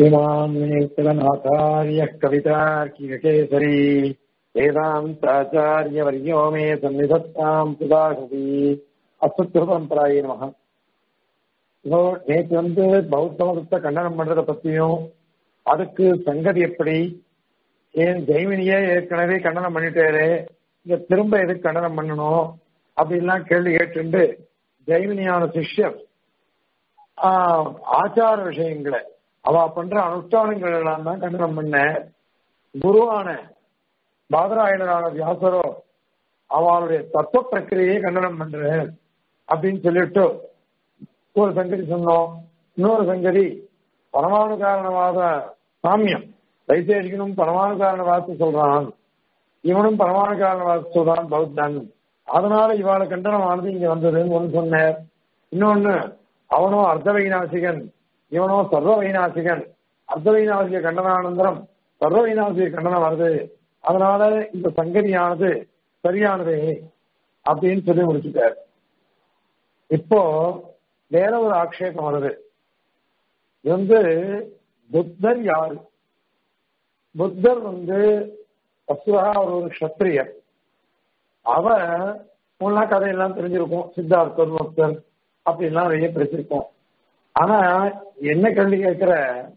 श्रीमान् विनीतनाचार्यः कवितार्किककेसरी वेदान्ताचार्यवर्यो मे सन्निधत्ताम् सुदाहृति அஸ்வத்ருபரம்பராயே நமக இப்போ நேற்று வந்து பௌத்த மதத்தை கண்டனம் பண்றதை பத்தியும் அதுக்கு சங்கதி எப்படி ஏன் ஜெய்மினியே ஏற்கனவே கண்டனம் பண்ணிட்டாரு இங்க திரும்ப எதுக்கு கண்டனம் பண்ணணும் அப்படின்லாம் கேள்வி கேட்டுண்டு ஜெய்மினியான சிஷ்யர் ஆஹ் ஆச்சார விஷயங்களை அவ பண்ற அனுஷ்டானங்கள் எல்லாம் தான் கண்டனம் பண்ண குருவான பாதராயணரான வியாசரோ அவளுடைய தத்துவ பிரக்கிரியை கண்டனம் பண்ற அப்படின்னு சொல்லிட்டு ஒரு சங்கதி சொன்னோம் இன்னொரு சங்கதி பரமாணு காரணவாத சாமியம் வைசேஷிகனும் பரமாணு காரணவாதத்தை சொல்றான் இவனும் பரமாணு காரணவாதத்தை சொல்றான் பௌத்தன் அதனால இவாள கண்டனமானது இங்க வந்ததுன்னு ஒன்று சொன்னார் இன்னொன்னு அவனோ அர்த்த வைநாசிகன் இவனோ சர்வ வைநாசிகன் அர்த்த வைநாசிக கண்டனானந்தரம் சர்வ வைநாசிக கண்டனம் வருது அதனால இந்த சங்கதியானது சரியானது அப்படின்னு சொல்லி முடிச்சுட்டார் இப்போ வேற ஒரு ஆக்ஷேபம் வருது இது வந்து புத்தர் யாரு புத்தர் வந்து வசுவா அவர் ஒரு கஷத்திரியர் அவர் முன்னா கதையெல்லாம் தெரிஞ்சிருக்கும் சித்தார்த்தர் பக்தர் அப்படின்லாம் நிறைய பேசியிருக்கோம் ஆனா என்ன கேள்வி கேட்கிற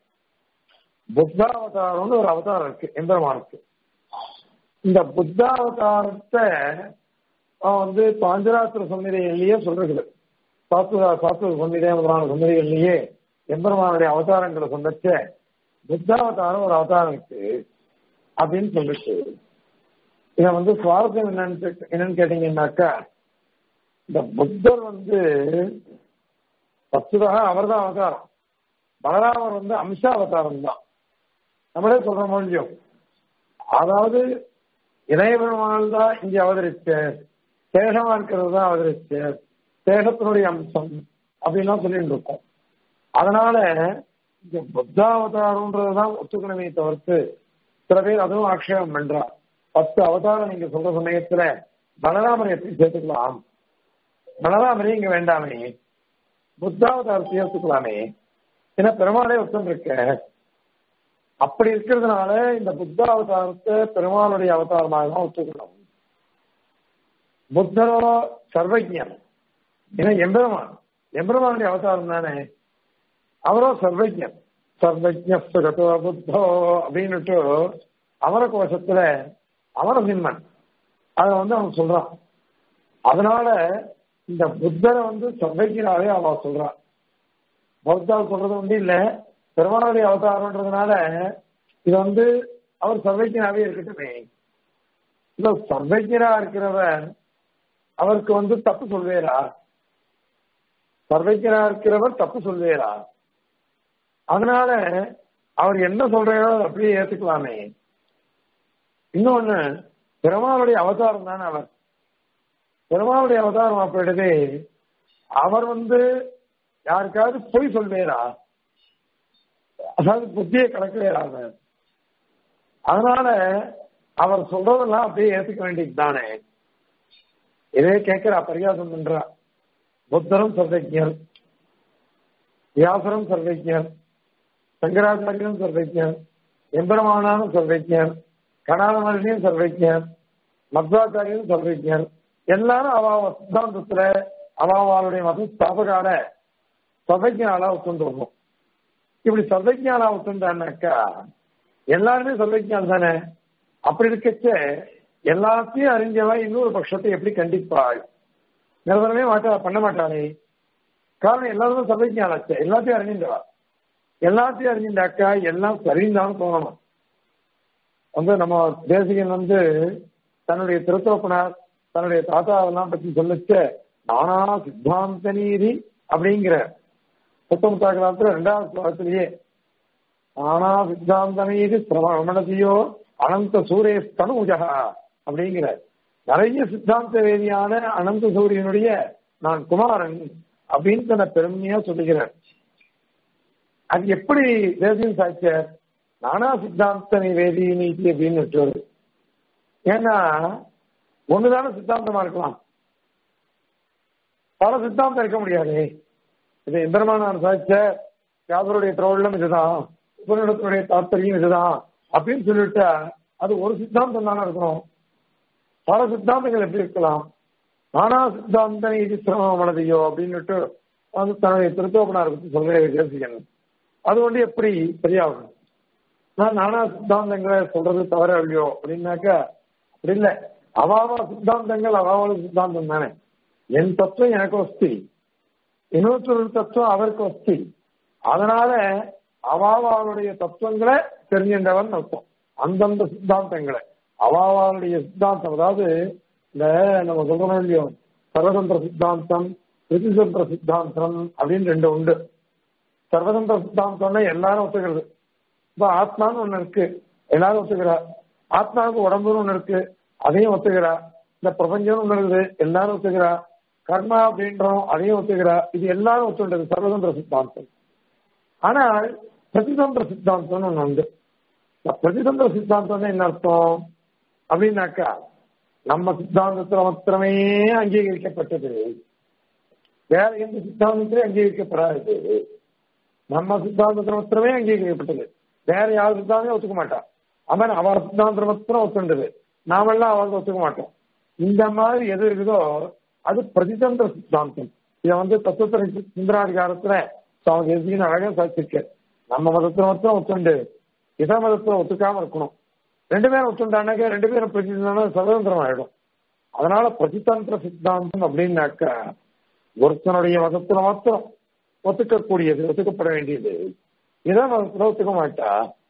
புத்தாவதாரம்னு ஒரு அவதாரம் இருக்கு எம்பெருமானுக்கு இந்த புத்தாவதாரத்தை வந்து பாஞ்சராத்திர சந்நிதிகள்லயே சொல்றது சாத்துவ சாத்துவ சந்நிதை முதலான சந்நிதிகள்லயே எம்பெருமானுடைய அவதாரங்களை சொன்னச்ச புத்தாவதாரம் ஒரு அவதாரம் இருக்கு அப்படின்னு சொல்லிட்டு இத வந்து சுவாரஸ்யம் என்னன்னு என்னன்னு கேட்டீங்கன்னாக்கா இந்த புத்தர் வந்து வஸ்துதாக அவர் தான் அவதாரம் பலராமர் வந்து அம்ச அவதாரம் தான் நம்மளே சொல்ற மொழியும் அதாவது இளையபெருமாள் தான் இங்க அவதரிச்ச சேஷமா இருக்கிறது தான் அவதரிச்ச சேஷத்தினுடைய அம்சம் அப்படின்லாம் சொல்லிட்டு இருக்கோம் அதனால இந்த புத்தாவதாரம்ன்றதுதான் ஒத்துக்கணுமே தவிர்த்து சில பேர் அதுவும் ஆக்ஷேபம் பண்றா பத்து அவதாரம் நீங்க சொல்ற சமயத்துல பலராமரை எப்படி சேர்த்துக்கலாம் பலராமரே இங்க வேண்டாமே புத்தாவதாரத்தை சேர்த்துக்கலாமே ஏன்னா பெருமாளே ஒருத்தன் இருக்க அப்படி இருக்கிறதுனால இந்த புத்தாவதாரத்தை பெருமாளுடைய அவதாரமாக தான் ஒத்துக்கணும் புத்தரோ சர்வஜன் ஏன்னா எம்பெருமான் எம்பெருமானுடைய அவதாரம் தானே அவரோ சர்வஜன் சர்வஜோ புத்தோ அப்படின்னுட்டு அமர கோஷத்துல அமரசிம்மன் அத வந்து அவன் சொல்றான் அதனால இந்த புத்தரை வந்து சர்வஜனாவே அவன் சொல்றான் பௌத்தா சொல்றது வந்து இல்ல பெருமாளுடைய அவதாரம்ன்றதுனால இது வந்து அவர் சர்வஜனாவே இருக்கட்டுமே இல்ல சர்வஜனா இருக்கிறவர் அவருக்கு வந்து தப்பு சொல்வேரா சர்வஜனா இருக்கிறவர் தப்பு சொல்வேரா அதனால அவர் என்ன சொல்றாரோ அப்படியே ஏத்துக்கலாமே இன்னொன்னு பெருமாளுடைய அவதாரம் தானே அவர் பெருமாளுடைய அவதாரம் அப்படிடவே அவர் வந்து யாருக்காவது பொய் சொல்வேரா அதாவது புத்தியை கலக்கவேரா அவர் அதனால அவர் சொல்றதெல்லாம் அப்படியே ஏத்துக்க வேண்டியது தானே இதே கேட்கிற பரிகாசம் பண்றா புத்தரும் சர்வஜர் வியாசரும் சர்வஜர் சங்கராச்சாரியரும் சர்வஜர் எம்பெருமானாரும் சர்வஜர் கணாதமரனையும் சர்வஜர் மத்வாச்சாரியரும் சர்வஜர் எல்லாரும் அவ சித்தாந்தத்துல அவளுடைய மத ஸ்தாபகால சர்வஜனாலா ஒத்துண்டு வரும் இப்படி சர்வஜானா ஒத்துண்டானாக்கா எல்லாருமே சர்வஜான் தானே அப்படி இருக்கச்ச எல்லாத்தையும் அறிஞ்சவா இன்னொரு பட்சத்தை எப்படி கண்டிப்பாள் நிரந்தரமே மாட்டா பண்ண மாட்டாளே காரணம் எல்லாருமே சர்வஜானாச்சு எல்லாத்தையும் அறிஞ்சின்றவா எல்லாத்தையும் அறிஞ்சின்றாக்கா எல்லாம் சரிந்தான்னு தோணணும் வந்து நம்ம தேசிகன் வந்து தன்னுடைய திருத்தோப்பனார் தன்னுடைய தாத்தாவெல்லாம் பத்தி சொல்லிச்ச நானா சித்தாந்த நீதி அப்படிங்கிற புத்தமுத்தாக்கிரத்துல ரெண்டாவது ஸ்லோகத்திலேயே நானா சித்தாந்த நீதி ரமணதியோ அனந்த சூரிய தனுஜகா அப்படிங்கிற நிறைய சித்தாந்த வேதியான அனந்த சூரியனுடைய நான் குமாரன் அப்படின்னு தன்னை பெருமையா சொல்லுகிறேன் அது எப்படி தேசியம் சாட்சிய நானா சித்தாந்த வேதி நீதி அப்படின்னு விட்டு ஏன்னா ஒண்ணுதான சித்தாந்தமா இருக்கலாம் பல சித்தாந்தம் இருக்க முடியாது இது எம்பெருமானார் சாட்ச யாதருடைய திரோழம் இதுதான் உபநிடத்தினுடைய தாற்பயம் இதுதான் அப்படின்னு சொல்லிட்டா அது ஒரு சித்தாந்தம் தானே இருக்கணும் பல சித்தாந்தங்கள் எப்படி இருக்கலாம் நானா சித்தாந்த இது சிரமம் மனதையோ அப்படின்னுட்டு வந்து தன்னுடைய திருத்தோப்பனார் பற்றி சொல்ற யோசிக்கணும் அது வந்து எப்படி சரியாகணும் நான் நானா சித்தாந்தங்களை சொல்றது தவற இல்லையோ அப்படின்னாக்கா அப்படி இல்லை அவாவா சித்தாந்தங்கள் அவாவால சித்தாந்தம் தானே என் தத்துவம் எனக்கு வஸ்தி இன்னொருத்தொரு தத்துவம் அவருக்கு வஸ்தி அதனால அவாவாளுடைய தத்துவங்களை தெரிஞ்சின்றவன் அர்த்தம் அந்தந்த சித்தாந்தங்களை அவாவாளுடைய சித்தாந்தம் அதாவது இந்த நம்ம சொல்றோம் இல்லையோ சர்வதந்திர சித்தாந்தம் பிரதிதந்திர சித்தாந்தம் அப்படின்னு ரெண்டு உண்டு சர்வதந்திர சித்தாந்தம்னா எல்லாரும் ஒத்துக்கிறது இப்ப ஆத்மான்னு ஒண்ணு இருக்கு எல்லாரும் ஒத்துக்கிறா ஆத்மாவுக்கு உடம்புன்னு ஒண்ணு இருக்கு அதையும் ஒத்துக்கிறா இந்த பிரபஞ்சம்னு ஒண்ணு இருக்குது எல்லாரும் ஒத்துக்கிறா கர்மா அப்படின்றோம் அதையும் ஒத்துக்கிறா இது எல்லாரும் ஒத்துண்டது சர்வதந்திர சித்தாந்தம் ஆனால் பிரதிதந்திர சித்தாந்தம்னு ஒண்ணு உண்டு பிரதிதந்திர சித்தாந்தம் என்ன அர்த்தம் அப்படின்னாக்கா நம்ம சித்தாந்தத்துல மாத்திரமே அங்கீகரிக்கப்பட்டது வேற எந்த சித்தாந்தத்திலே அங்கீகரிக்கப்படாது நம்ம சித்தாந்தத்துல மாத்திரமே அங்கீகரிக்கப்பட்டது வேற யார் சித்தாந்தம் ஒத்துக்க மாட்டான் அவன் அவர் சித்தாந்தம் மாத்திரம் ஒத்துண்டது நாமெல்லாம் அவருக்கு ஒத்துக்க மாட்டோம் இந்த மாதிரி எது இருக்குதோ அது பிரதிதந்திர சித்தாந்தம் இதை வந்து தத்துவத்திர சுந்தராதிகாரத்துல சுவாமி எதுன்னு அழகா சாதிச்சிருக்க நம்ம மதத்துல மாத்திரம் ஒத்துண்டு இதர மதத்துல ஒத்துக்காம இருக்கணும் ரெண்டு பேரும் ஒத்துண்டானாக்க ரெண்டு பேரும் பிரதிதந்திரம் சுதந்திரம் ஆயிடும் அதனால பிரதிதந்திர சித்தாந்தம் அப்படின்னாக்கா ஒருத்தனுடைய மதத்துல மாத்திரம் ஒத்துக்கக்கூடியது ஒத்துக்கப்பட வேண்டியது இதர மதத்துல ஒத்துக்க மாட்டா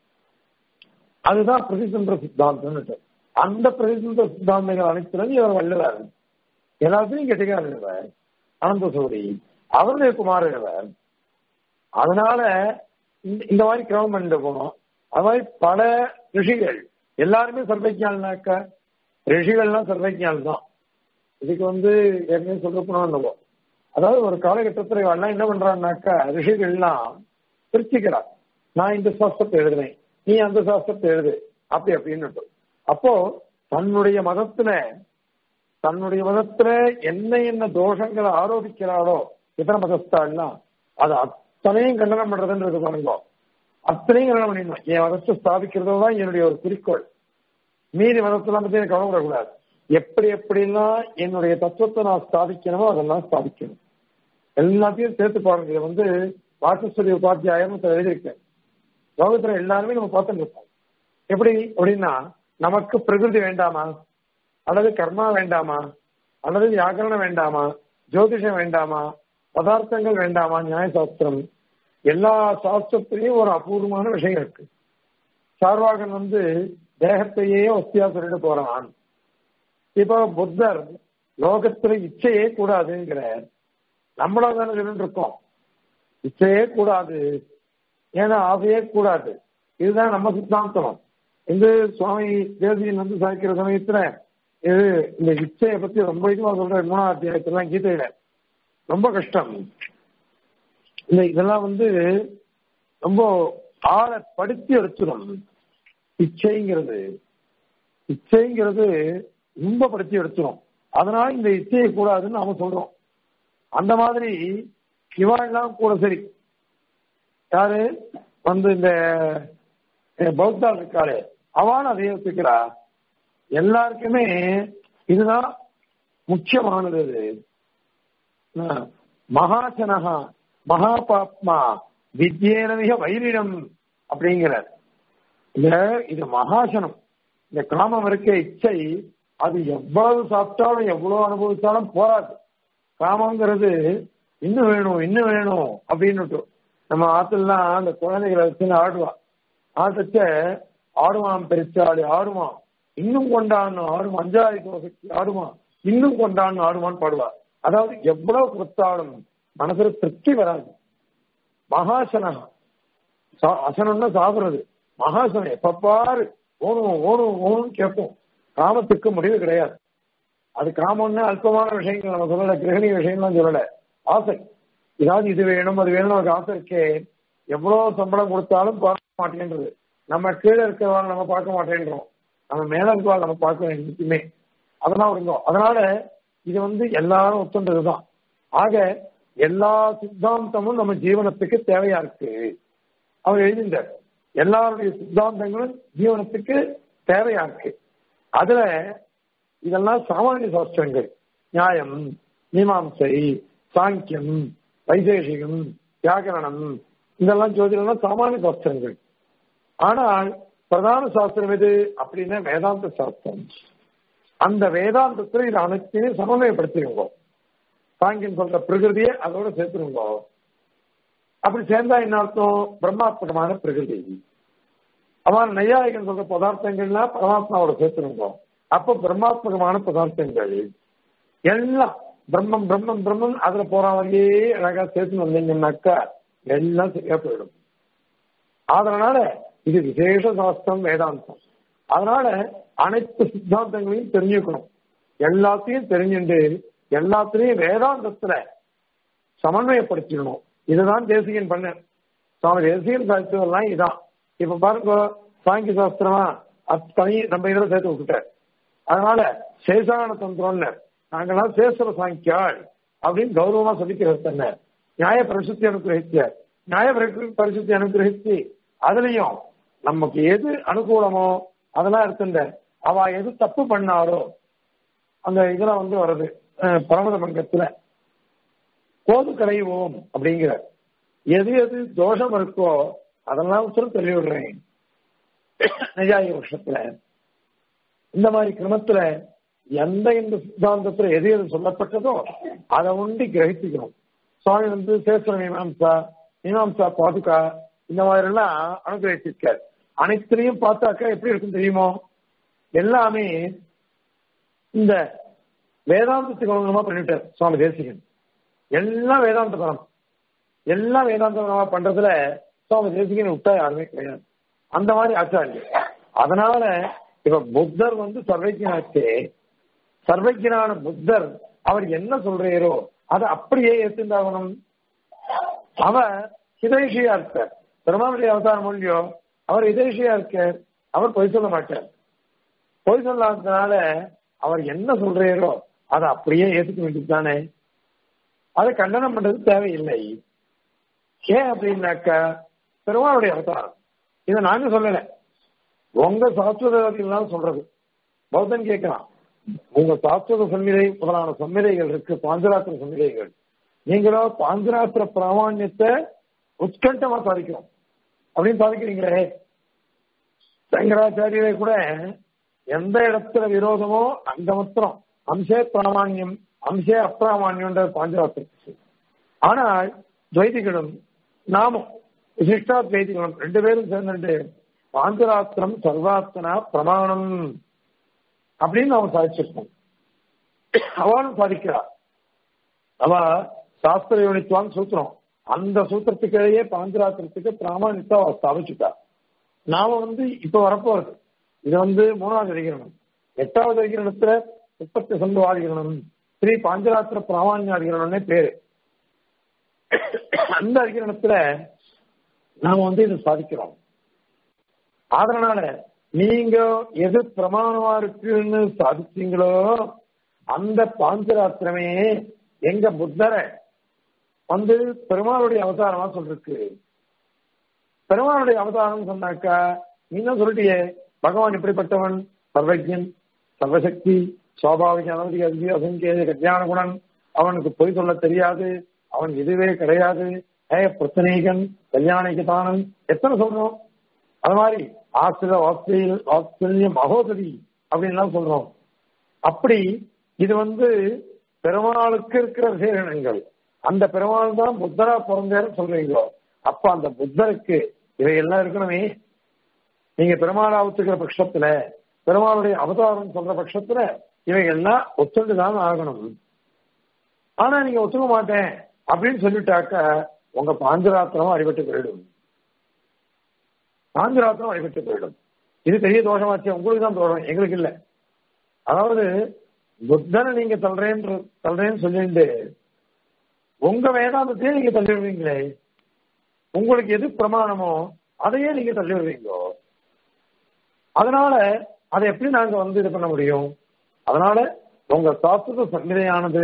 அதுதான் பிரதிதந்திர சித்தாந்தம் அந்த பிரதிதந்திர சித்தாந்தங்கள் அனைத்துலையும் இவர் வல்லுவார் எல்லாத்தையும் கெட்டிக்கார் இவர் அனந்த சூரி அவருடைய குமார் இவர் அதனால இந்த மாதிரி கிரமம் பண்ணிட்டு போனோம் அது மாதிரி பல ரிஷிகள் எல்லாருமே சர்வைக்கியால்னாக்கா ரிஷிகள்லாம் சர்வைக்கியால் தான் இதுக்கு வந்து ஏற்கனவே சொல்ல போனோம் அதாவது ஒரு காலகட்டத்தில் எல்லாம் என்ன பண்றான்னாக்கா ரிஷிகள்லாம் பிரிச்சுக்கிறார் நான் இந்த சாஸ்திரத்தை எழுதுனேன் நீ அந்த சாஸ்திரத்தை எழுது அப்படி அப்படின்னு அப்போ தன்னுடைய மதத்துல தன்னுடைய மதத்துல என்ன என்ன தோஷங்களை ஆரோபிக்கிறாரோ இதர மதஸ்தாள்லாம் அது அத்தனையும் கண்டனம் பண்றதுன்றது பாருங்க அத்தனையும் கண்டனம் பண்ணிடணும் என் மதத்தை ஸ்தாபிக்கிறதோ தான் என்னுடைய ஒரு குறிக்கோள் மீதி மதத்தெல்லாம் பத்தி எனக்கு கவலைப்படக்கூடாது எப்படி எப்படிலாம் என்னுடைய தத்துவத்தை நான் ஸ்தாபிக்கணுமோ அதெல்லாம் ஸ்தாபிக்கணும் எல்லாத்தையும் சேர்த்து பாருங்க இதை வந்து வாசஸ்வரி உபாத்தியாயம் எழுதியிருக்கேன் லோகத்துல எல்லாருமே நம்ம பார்த்துட்டு இருக்கோம் எப்படி அப்படின்னா நமக்கு பிரகிருதி வேண்டாமா அல்லது கர்மா வேண்டாமா அல்லது வியாக்கரணம் வேண்டாமா ஜோதிஷம் வேண்டாமா பதார்த்தங்கள் வேண்டாமா நியாயசாஸ்திரம் எல்லா சாஸ்திரத்திலையும் ஒரு அபூர்வமான விஷயம் இருக்கு சார்வாகன் வந்து தேகத்தையே ஒத்தியா சொல்லிட்டு போறான் இப்போ புத்தர் லோகத்துல இச்சையே கூடாதுங்கிறார் நம்மளும் தானே சொல்லிட்டு இருக்கோம் இச்சையே கூடாது ஏன்னா ஆசையே கூடாது இதுதான் நம்ம சித்தாந்தம் இந்த சுவாமி தேசியன் வந்து சாய்க்கிற சமயத்துல இது இந்த இச்சையை பத்தி ரொம்ப இதுவா சொல்ற மூணாவது அத்தியாயத்திலாம் கீதையில ரொம்ப கஷ்டம் இந்த இதெல்லாம் வந்து ரொம்ப ஆளை படுத்தி எடுத்துடும் இச்சைங்கிறது இச்சைங்கிறது ரொம்ப படுத்தி எடுத்துரும் அதனால இந்த இச்சையை கூடாதுன்னு நாம சொல்றோம் அந்த மாதிரி இவாள்லாம் கூட சரி யாரு வந்து இந்த பௌத்தாள் இருக்காளே அவன் அதை ஒத்துக்கிறா எல்லாருக்குமே இதுதான் முக்கியமானது அது மகாசனகா மகாபாப்மா வித்யேனமிக வைரிடம் அப்படிங்கிற இந்த இது மகாசனம் இந்த காமம் இருக்க இச்சை அது எவ்வளவு சாப்பிட்டாலும் எவ்வளவு அனுபவிச்சாலும் போராது காமங்கிறது இன்னும் வேணும் இன்னும் வேணும் அப்படின்னு நம்ம ஆத்துலாம் அந்த குழந்தைகளை வச்சுன்னு ஆடுவான் ஆட்டச்ச ஆடுவான் பெருச்சாடி ஆடுவான் இன்னும் கொண்டான்னு ஆடுவான் அஞ்சாதி தோசைக்கு ஆடுவான் இன்னும் கொண்டான்னு ஆடுவான்னு பாடுவார் அதாவது எவ்வளவு கொடுத்தாலும் மனசுல திருப்தி வராது மகாசனம் அசனம்னா சாப்பிடுறது மகாசனம் எப்ப பாரு ஓணும் ஓணும் ஓணும் கேட்போம் காமத்துக்கு முடிவு கிடையாது அது காமம்னா அல்பமான விஷயங்கள் நம்ம சொல்லல கிரகணி விஷயம்லாம் சொல்லல ஆசை ஏதாவது இது வேணும் அது வேணும் ஒரு ஆசை இருக்கே எவ்வளவு சம்பளம் கொடுத்தாலும் பார்க்க மாட்டேன்றது நம்ம கீழே இருக்கிறவங்க நம்ம பார்க்க மாட்டேன்றோம் நம்ம மேல இருக்கிறவங்க நம்ம பார்க்க வேண்டியதுமே அதெல்லாம் இருந்தோம் அதனால இது வந்து எல்லாரும் ஒத்துன்றதுதான் ஆக எல்லா சித்தாந்தமும் நம்ம ஜீவனத்துக்கு தேவையா இருக்கு அவர் எழுதிந்தார் எல்லாருடைய சித்தாந்தங்களும் ஜீவனத்துக்கு தேவையா இருக்கு அதுல இதெல்லாம் சாமானிய சாஸ்திரங்கள் நியாயம் மீமாம்சை சாங்கியம் வைசேஷிகம் வியாகரணம் இதெல்லாம் ஜோதிடம் சாமானிய சாஸ்திரங்கள் ஆனால் பிரதான சாஸ்திரம் எது அப்படின்னா வேதாந்த சாஸ்திரம் அந்த வேதாந்தத்துல இது அனைத்தையும் சமன்வயப்படுத்திருங்க சாங்கியம் சொல்ற பிரகிருதியை அதோட சேர்த்துருங்க அப்படி சேர்ந்தா என்ன அர்த்தம் பிரம்மாத்மகமான பிரகிருதி அவன் நையாயிகன் சொல்ற பதார்த்தங்கள்லாம் பரமாத்மாவோட சேர்த்துருங்க அப்ப பிரம்மாத்மகமான பதார்த்தங்கள் எல்லாம் பிரம்மம் பிரம்மம் பிரம்மம் அதுல போற வழியே அழகா சேர்த்து வந்தீங்கன்னாக்கா எல்லாம் சரியா போயிடும் அதனால இது விசேஷ சாஸ்திரம் வேதாந்தம் அதனால அனைத்து சித்தாந்தங்களையும் தெரிஞ்சுக்கணும் எல்லாத்தையும் தெரிஞ்சுட்டு எல்லாத்திலையும் வேதாந்தத்துல சமன்வயப்படுத்திடணும் இதுதான் தேசிகன் பண்ண சுவாமி தேசிகன் சாஸ்திரம்லாம் இதான் இப்ப பாருங்க சாங்கி சாஸ்திரமா தனி நம்ம இதுல சேர்த்து விட்டுட்டார் அதனால சேஷான தந்திரம்னு நாங்கெல்லாம் சேஸ்வர சாங்கியாள் அப்படின்னு கௌரவமா சொல்லிக்கிறது தன்ன நியாய பரிசுத்தி அனுகிரகிச்ச நியாய பரிசுத்தி அனுகிரகிச்சு அதுலயும் நமக்கு எது அனுகூலமோ அதெல்லாம் இருக்குண்ட அவ எது தப்பு பண்ணாரோ அந்த இதுல வந்து வருது பரமத பங்கத்துல கோது கடைவோம் அப்படிங்கிற எது எது தோஷம் இருக்கோ அதெல்லாம் உத்தரம் தெளிவு விடுறேன் நிஜாய வருஷத்துல இந்த மாதிரி கிரமத்துல எந்த இந்த சித்தாந்தத்துல எது எது சொல்லப்பட்டதோ அதை உண்டி கிரகிச்சுக்கணும் சுவாமி வந்து சேஸ்வர மீமாம்சா மீமாம்சா பாதுகா இந்த மாதிரி எல்லாம் அனுகிரகிச்சிருக்காரு அனைத்திலையும் பார்த்தாக்கா எப்படி இருக்கும் தெரியுமோ எல்லாமே இந்த வேதாந்தத்துக்கு அனுகுணமா பண்ணிட்டார் சுவாமி தேசிகன் எல்லாம் வேதாந்த பரம் எல்லாம் வேதாந்த பரமா பண்றதுல சுவாமி தேசிகன் விட்டா யாருமே கிடையாது அந்த மாதிரி ஆச்சாரியர் அதனால இப்ப புத்தர் வந்து சர்வைக்கியனாச்சே சர்வைக்கியனான புத்தர் அவர் என்ன சொல்றாரோ அதை அப்படியே ஏற்றுந்தாகணும் அவர் ஹிதேஷியா இருக்கார் பெருமானுடைய அவதாரம் மொழியோ அவர் ஹிதேஷியா இருக்கார் அவர் பொய் சொல்ல மாட்டார் பொய் சொல்லாததுனால அவர் என்ன சொல்றாரோ அதை அப்படியே ஏத்துக்க வேண்டியது தானே அதை கண்டனம் பண்றது தேவையில்லை ஏன் அப்படின்னாக்கா பெருமானுடைய அவதாரம் இதை நாங்க சொல்லல உங்க சாஸ்திரவாதிகள் சொல்றது பௌத்தன் கேட்கிறான் உங்க சாஸ்திர சம்மிதை முதலான சம்மிதைகள் இருக்கு பாஞ்சராத்திர சம்மிதைகள் நீங்களோ பாஞ்சராத்திர பிராமணியத்தை உத்கண்டமா சாதிக்கிறோம் அப்படின்னு சாதிக்கிறீங்களே சங்கராச்சாரியரை கூட எந்த இடத்துல விரோதமோ அந்த மாத்திரம் அம்சே பிராமான்யம் அம்சே அப்பிராமான்யம்ன்ற பாஞ்சராத்திரத்துக்கு ஆனால் துவைதிகளும் நாமும் விசிஷ்டா துவைதிகளும் ரெண்டு பேரும் சேர்ந்துட்டு பாஞ்சராத்திரம் சர்வாத்தனா பிரமாணம் அப்படின்னு அவன் சாதிச்சிருக்கோம் அவனும் சாதிக்கிறார் அவ சாஸ்திர யூனித்வான் சூத்திரம் அந்த சூத்திரத்துக்கிடையே பாஞ்சராத்திரத்துக்கு பிராமணியத்தை அவ ஸ்தாபிச்சுட்டா நாம வந்து இப்ப வரப்போறது இது வந்து மூணாவது அதிகரணம் எட்டாவது அதிகரணத்துல முப்பத்தி சந்து அதிகரணம் ஸ்ரீ பாஞ்சராத்திர பிராமணிய அதிகரணம்னே பேரு அந்த அதிகரணத்துல நாம வந்து இதை சாதிக்கிறோம் அதனால நீங்க எது பிரமாணமா இருக்குன்னு சாதிச்சீங்களோ அந்த பாஞ்சராத்திரமே எங்க புத்தரை வந்து பெருமாளுடைய அவதாரமா சொல்லிருக்கு பெருமாளுடைய அவதாரம் சொன்னாக்கா நீ என்ன சொல்லிட்டியே பகவான் இப்படிப்பட்டவன் சர்வஜன் சர்வசக்தி சுவாபாவிக அனவதி அதிக அசங்கேய கல்யாண குணன் அவனுக்கு பொய் சொல்ல தெரியாது அவன் இதுவே கிடையாது ஏ பிரச்சனைகன் கல்யாணிகதானன் எத்தனை சொல்றோம் அது மாதிரி ஆசிர ஆஸ்திரேலிய ஆஸ்திரேலிய மகோதரி அப்படின்லாம் சொல்றோம் அப்படி இது வந்து பெருமாளுக்கு இருக்கிற விசேஷங்கள் அந்த பெருமாள் தான் புத்தரா பிறந்தாருன்னு சொல்றீங்களோ அப்ப அந்த புத்தருக்கு இவையெல்லாம் இருக்கணுமே நீங்க பெருமாளா ஒத்துக்கிற பட்சத்துல பெருமாளுடைய அவதாரம் சொல்ற பட்சத்துல இவைகள்லாம் ஒத்துண்டு தான் ஆகணும் ஆனா நீங்க ஒத்துக்க மாட்டேன் அப்படின்னு சொல்லிட்டாக்க உங்க பாஞ்சராத்திரமும் அடிபட்டு போயிடும் பாஞ்சராத்திரம் அடிபட்டு போயிடும் இது பெரிய தோஷமாச்சு உங்களுக்கு தான் தோஷம் எங்களுக்கு இல்ல அதாவது புத்தனை நீங்க தள்ளுறேன்னு தள்ளுறேன்னு சொல்லிட்டு உங்க வேதாந்தத்தையே நீங்க தள்ளிடுவீங்களே உங்களுக்கு எது பிரமாணமோ அதையே நீங்க தள்ளிடுவீங்களோ அதனால அதை எப்படி நாங்க வந்து இது பண்ண முடியும் அதனால உங்க சாஸ்திர சந்நிலையானது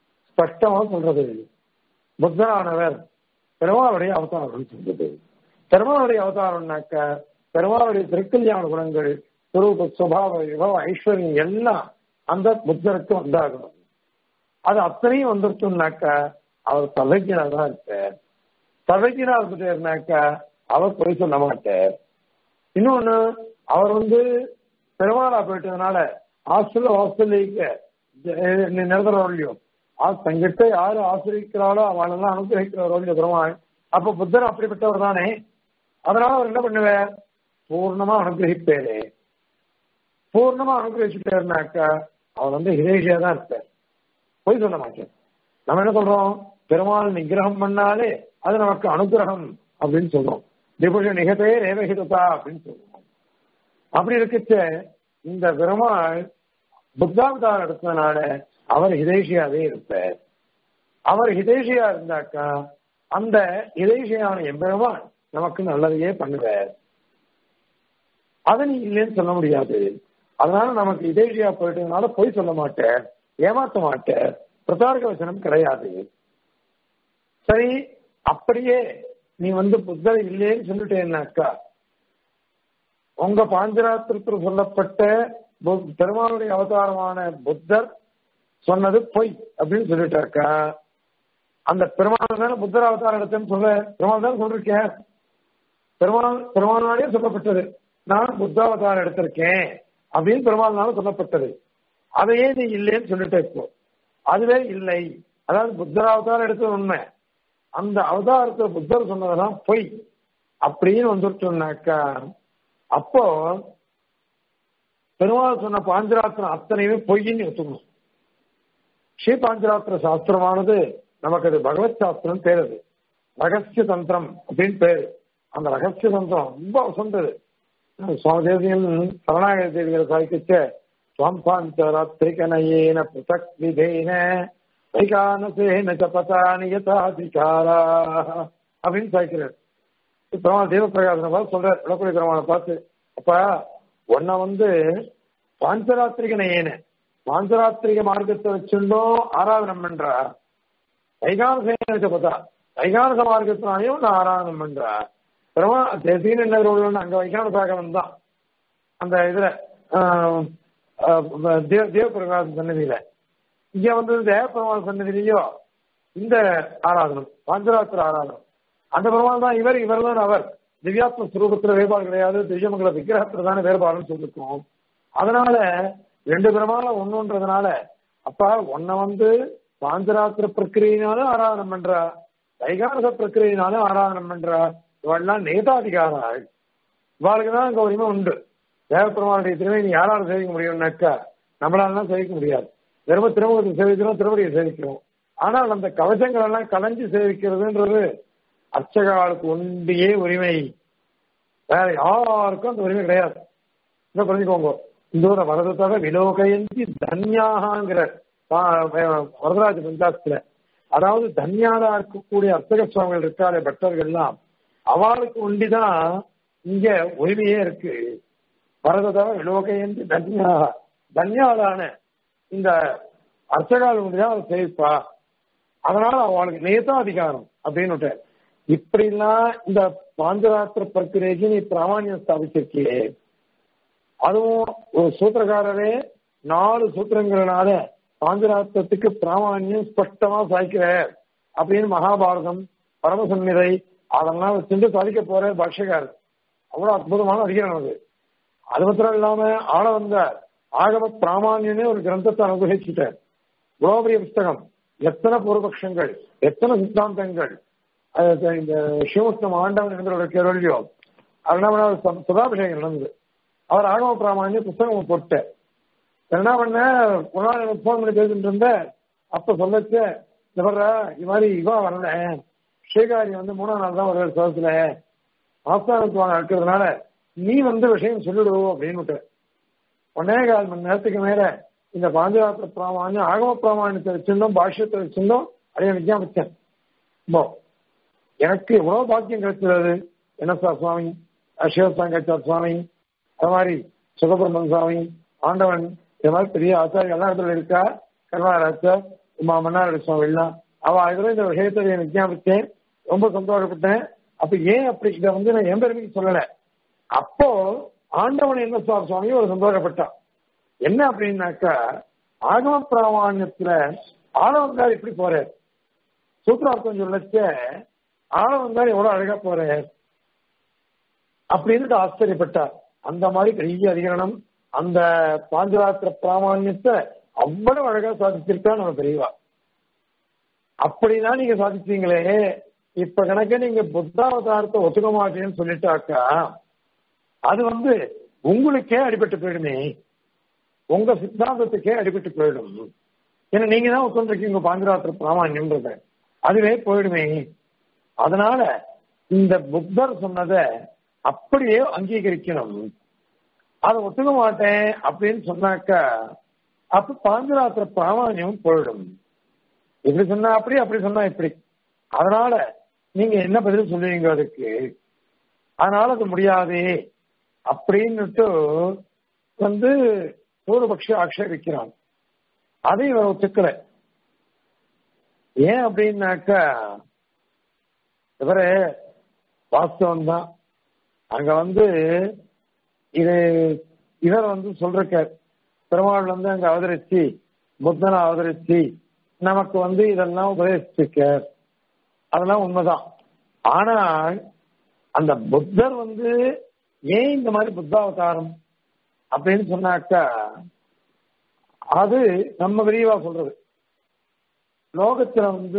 ஸ்பஷ்டமா சொல்றது புத்தரானவர் பெருமாளுடைய அவதாரம் சொல்றது பெருமாளுடைய அவதாரம்னாக்க பெருமாளுடைய திருக்கல்யாண குணங்கள் சுரூப சுபாவ விபவ ஐஸ்வர்யம் எல்லாம் அந்த புத்தருக்கு வந்தாகணும் அது அத்தனையும் வந்துருச்சுனாக்க அவர் சர்வஜனா தான் இருப்பார் சர்வஜனா இருந்துட்டாருனாக்க அவர் பொய் சொல்ல மாட்டார் இன்னொன்னு அவர் வந்து பெருமாளா போயிட்டதுனால ஹாஸ்டல் ஹாஸ்டல்லைக்கு நிரந்தரவர்களையோ தங்கிட்ட யாரு ஆசிரிக்கிறாளோ அவளெல்லாம் அனுகிரகிக்கிறவர்கள் பெருமாள் அப்ப புத்தர் அப்படிப்பட்டவர் தானே அதனால அவர் என்ன பண்ணுவார் பூர்ணமா அனுகிரகிப்பேரே பூர்ணமா அனுகிரகிச்சுட்டாருனாக்கா அவர் வந்து ஹிரேஷியா தான் இருப்பார் போய் சொல்ல மாட்டேன் நம்ம என்ன சொல்றோம் பெருமாள் நிகிரகம் பண்ணாலே அது நமக்கு அனுகிரகம் அப்படின்னு சொல்றோம் திபுஷ நிகதே ரேவகிதா அப்படின்னு சொல்றோம் அப்படி இருக்கச்ச இந்த பெருமாள் புத்தாவதாரம் எடுத்ததுனால அவர் ஹிதேஷியாவே இருப்பார் அவர் ஹிதேஷியா இருந்தாக்கா அந்த ஹிதேஷியான எம்பெருமான் நமக்கு நல்லதையே பண்ணுவார் அதை நீ இல்லைன்னு சொல்ல முடியாது அதனால நமக்கு இதேஷியா போயிட்டதுனால போய் சொல்ல மாட்டேன் ஏமாத்த மாட்டேன் பிரதார்க வசனம் கிடையாது சரி அப்படியே நீ வந்து புத்தர் இல்லைன்னு சொல்லிட்டேன்னாக்கா உங்க பாஞ்சராத்திரத்தில் சொல்லப்பட்ட பெருமானுடைய அவதாரமான புத்தர் சொன்னது பொய் அப்படின்னு சொல்லிட்டாக்கா அந்த பெருமாள் தானே புத்தர் அவதாரம் எடுத்தேன்னு சொல்ல பெருமாள் தான் சொல்லிருக்கேன் பெருமாள் பெருமானாலே சொல்லப்பட்டது நான் புத்தாவதாரம் எடுத்திருக்கேன் அப்படின்னு பெருமாள்னால சொல்லப்பட்டது அதையே நீ இல்லைன்னு சொல்லிட்ட இப்போ அதுவே இல்லை அதாவது புத்தர் அவதாரம் எடுத்தது உண்மை அந்த அவதாரத்தை புத்தர் சொன்னதெல்லாம் பொய் அப்படின்னு வந்துட்டோம்னாக்கா அப்போ பெருமாள் சொன்ன பாஞ்சராத்திரம் அத்தனையுமே பொய்ன்னு ஒத்துக்கணும் ஸ்ரீ பாஞ்சராத்திர சாஸ்திரமானது நமக்கு அது பகவத் சாஸ்திரம் பேர் அது ரகசிய தந்திரம் அப்படின்னு பேரு அந்த ரகசிய தந்திரம் ரொம்ப வசந்தது சுவாமி தேசியன் சரணாகர தேவிகளை சாய்க்கிச்ச ஸ்வம்பாந்தராத்திரிகனயேன பிருத்தக் விதேன வைகானசேன சபதானி யதாதிகாரா அப்படின்னு சாய்க்கிறார் பெருமாள் தேவப்பிரகாசனை பார்த்து சொல்றார் விளக்குடி பெருமாளை பார்த்து அப்ப உன்னை வந்து பாஞ்சராத்திரிகனையேன பாஞ்சராத்திரிக மார்க்கத்தை வச்சுட்டோம் ஆராதனம் பண்றா வைகானசேன சபதா வைகானச மார்க்கத்தினாலையும் நான் ஆராதனம் பண்றா பெருமா தேசியன் என்ன ரோடு அங்க வைக்கான சாகவன் தான் அந்த இதுல தேவ தேவபிரகாச சன்னதியில இங்க வந்து தேவபெருமாள் சன்னதியிலையோ இந்த ஆராதனம் பாஞ்சராத்திர ஆராதனம் அந்த பெருமாள் தான் இவர் இவர் தான் அவர் திவ்யாத்ம ஸ்வரூபத்துல வேறுபாடு கிடையாது திவ்யமங்கல விக்கிரகத்துல தானே வேறுபாடுன்னு சொல்லிருக்கோம் அதனால ரெண்டு பெருமாளும் ஒண்ணுன்றதுனால அப்ப உன்னை வந்து பாஞ்சராத்திர பிரக்கிரியினாலும் ஆராதனம் பண்றா வைகாரச பிரக்கிரியினாலும் ஆராதனம் பண்றா இவெல்லாம் நேதாதிகாராள் இவாளுக்கு தான் அங்க உரிமை உண்டு தேவப்பெருமானுடைய திருமணி யாரால சேவிக்க முடியும்னாக்கா நம்மளாலாம் சேவிக்க முடியாது வெறும் திருமுகத்தை சேவிக்கிறோம் திருவடியை சேவிக்கிறோம் ஆனால் அந்த கவசங்கள் எல்லாம் கலைஞ்சு சேவிக்கிறதுன்றது அர்ச்சகாளுக்கு ஒன்றியே உரிமை வேற யாருக்கும் அந்த உரிமை கிடையாது இதை புரிஞ்சுக்கோங்க இந்த ஊரை வரதத்தோட விலோகயந்தி தன்யாகாங்கிற வரதராஜ பஞ்சாயத்துல அதாவது தன்யாதா இருக்கக்கூடிய அர்ச்சக சுவாமிகள் இருக்காரு பக்தர்கள்லாம் அவளுக்கு ஒண்டிதான் இங்க உரிமையே இருக்கு வரததவ விலோகையந்து தன்யா தன்யாதான இந்த அர்ச்சகால் ஒன்றுதான் அவள் சேவிப்பா அதனால அவளுக்கு நேதாதிகாரம் அப்படின்னு இப்படிலாம் இந்த பாஞ்சராத்திர பிரக்கிரைக்கு நீ பிராமணியம் ஸ்தாபிச்சிருக்கியே அதுவும் ஒரு சூத்திரக்காரரே நாலு சூத்திரங்களால பாஞ்சராத்திரத்துக்கு பிராமணியம் ஸ்பஷ்டமா சாய்க்கிற அப்படின்னு மகாபாரதம் பரமசம்மிதை அதெல்லாம் வச்சுட்டு சாதிக்க போற பாஷ்யக்காரர் அவ்வளவு அற்புதமான அதிகாரம் அது அது மாத்திரம் இல்லாம ஆள வந்தார் ஆகம பிராமான்யனே ஒரு கிரந்தத்தை அனுகிரகிச்சுட்டார் குலோபரிய புஸ்தகம் எத்தனை பூர்வபக்ஷங்கள் எத்தனை சித்தாந்தங்கள் இந்த சிவமுஷ்ணம் ஆண்டவன் என்பவரோட கேள்வியோ அதனால சுதாபிஷேகம் நடந்தது அவர் ஆகம பிராமணிய புஸ்தகம் போட்டார் என்ன பண்ண ஒரு நாள் எனக்கு போன் பண்ணி பேசிட்டு இருந்தேன் அப்ப சொல்லச்ச இந்த வர்ற இது மாதிரி இவா வரல ஸ்ரீகாரி வந்து மூணாம் நாள் தான் வருவார் சோகத்துல ஆஸ்தானத்து வாங்க இருக்கிறதுனால நீ வந்து விஷயம் சொல்லிடுவோம் அப்படின்னு ஒன்னே கால் மணி நேரத்துக்கு மேல இந்த பாஞ்சராத்திர பிராமானியம் ஆகம பிராமானியத்தை வச்சிருந்தோம் பாஷ்யத்தை வச்சிருந்தோம் அதைய விஞ்ஞாபித்தேன் இப்போ எனக்கு எவ்வளவு பாக்கியம் கிடைச்சிருது என்னசா சுவாமி சிவசாங்கச்சார் சுவாமி அது மாதிரி சுகபிரமன் சுவாமி ஆண்டவன் இது மாதிரி பெரிய ஆச்சாரிய எல்லா இடத்துல இருக்கா கருணாராஜர் உமா மன்னாரடி சுவாமி எல்லாம் அவ இதுல இந்த விஷயத்தை விஞ்ஞாபித்தேன் ரொம்ப சந்தோஷப்பட்டேன் அப்ப ஏன் அப்படி இதை வந்து நான் என் பெருமைக்கு சொல்லல அப்போ ஆண்டவன் என்ன சார் சுவாமி ஒரு சந்தோஷப்பட்டான் என்ன அப்படின்னாக்கா ஆகம பிராமாண்யத்துல ஆளவந்தார் இப்படி போறார் சூத்திரார்த்தம் சொல்லச்ச ஆளவந்தார் எவ்வளவு அழகா போறார் அப்படின்னு ஆச்சரியப்பட்டார் அந்த மாதிரி பெரிய அதிகரணம் அந்த பாஞ்சராத்திர பிராமாண்யத்தை அவ்வளவு அழகா சாதிச்சிருக்கா நம்ம பெரியவா அப்படிதான் நீங்க சாதிச்சீங்களே இப்ப கணக்க நீங்க புத்தாவதாரத்தை ஒத்துக்க மாட்டேன்னு சொல்லிட்டாக்கா அது வந்து உங்களுக்கே அடிபட்டு போயிடுமே உங்க சித்தாந்தத்துக்கே அடிபட்டு போயிடும் ஏன்னா நீங்க தான் உட்காந்துருக்கீங்க பாஞ்சராத்திர பிராமான்யம்ன்றத அதுவே போயிடுமே அதனால இந்த புத்தர் சொன்னதை அப்படியே அங்கீகரிக்கணும் அதை ஒத்துக்க மாட்டேன் அப்படின்னு சொன்னாக்கா அப்ப பாஞ்சராத்திர பிராமான்யம் போயிடும் இப்படி சொன்னா அப்படி அப்படி சொன்னா இப்படி அதனால நீங்க என்ன பதில் சொல்லுவீங்க அதுக்கு அதனால அது முடியாதே அப்படின்னுட்டு வந்து பூர்வபக்ஷ ஆக்ஷேபிக்கிறான் அதை இவர் ஒத்துக்கல ஏன் அப்படின்னாக்கா இவரு வாஸ்தவம் தான் அங்க வந்து இது இவர் வந்து சொல்ற பெருமாள் வந்து அங்க அவதரிச்சு புத்தனை அவதரிச்சு நமக்கு வந்து இதெல்லாம் உபதேசிக்க அதெல்லாம் உண்மைதான் ஆனால் அந்த புத்தர் வந்து ஏன் இந்த மாதிரி புத்தாவதாரம் அப்படின்னு சொன்னாக்கா அது நம்ம விரிவா சொல்றது லோகத்துல வந்து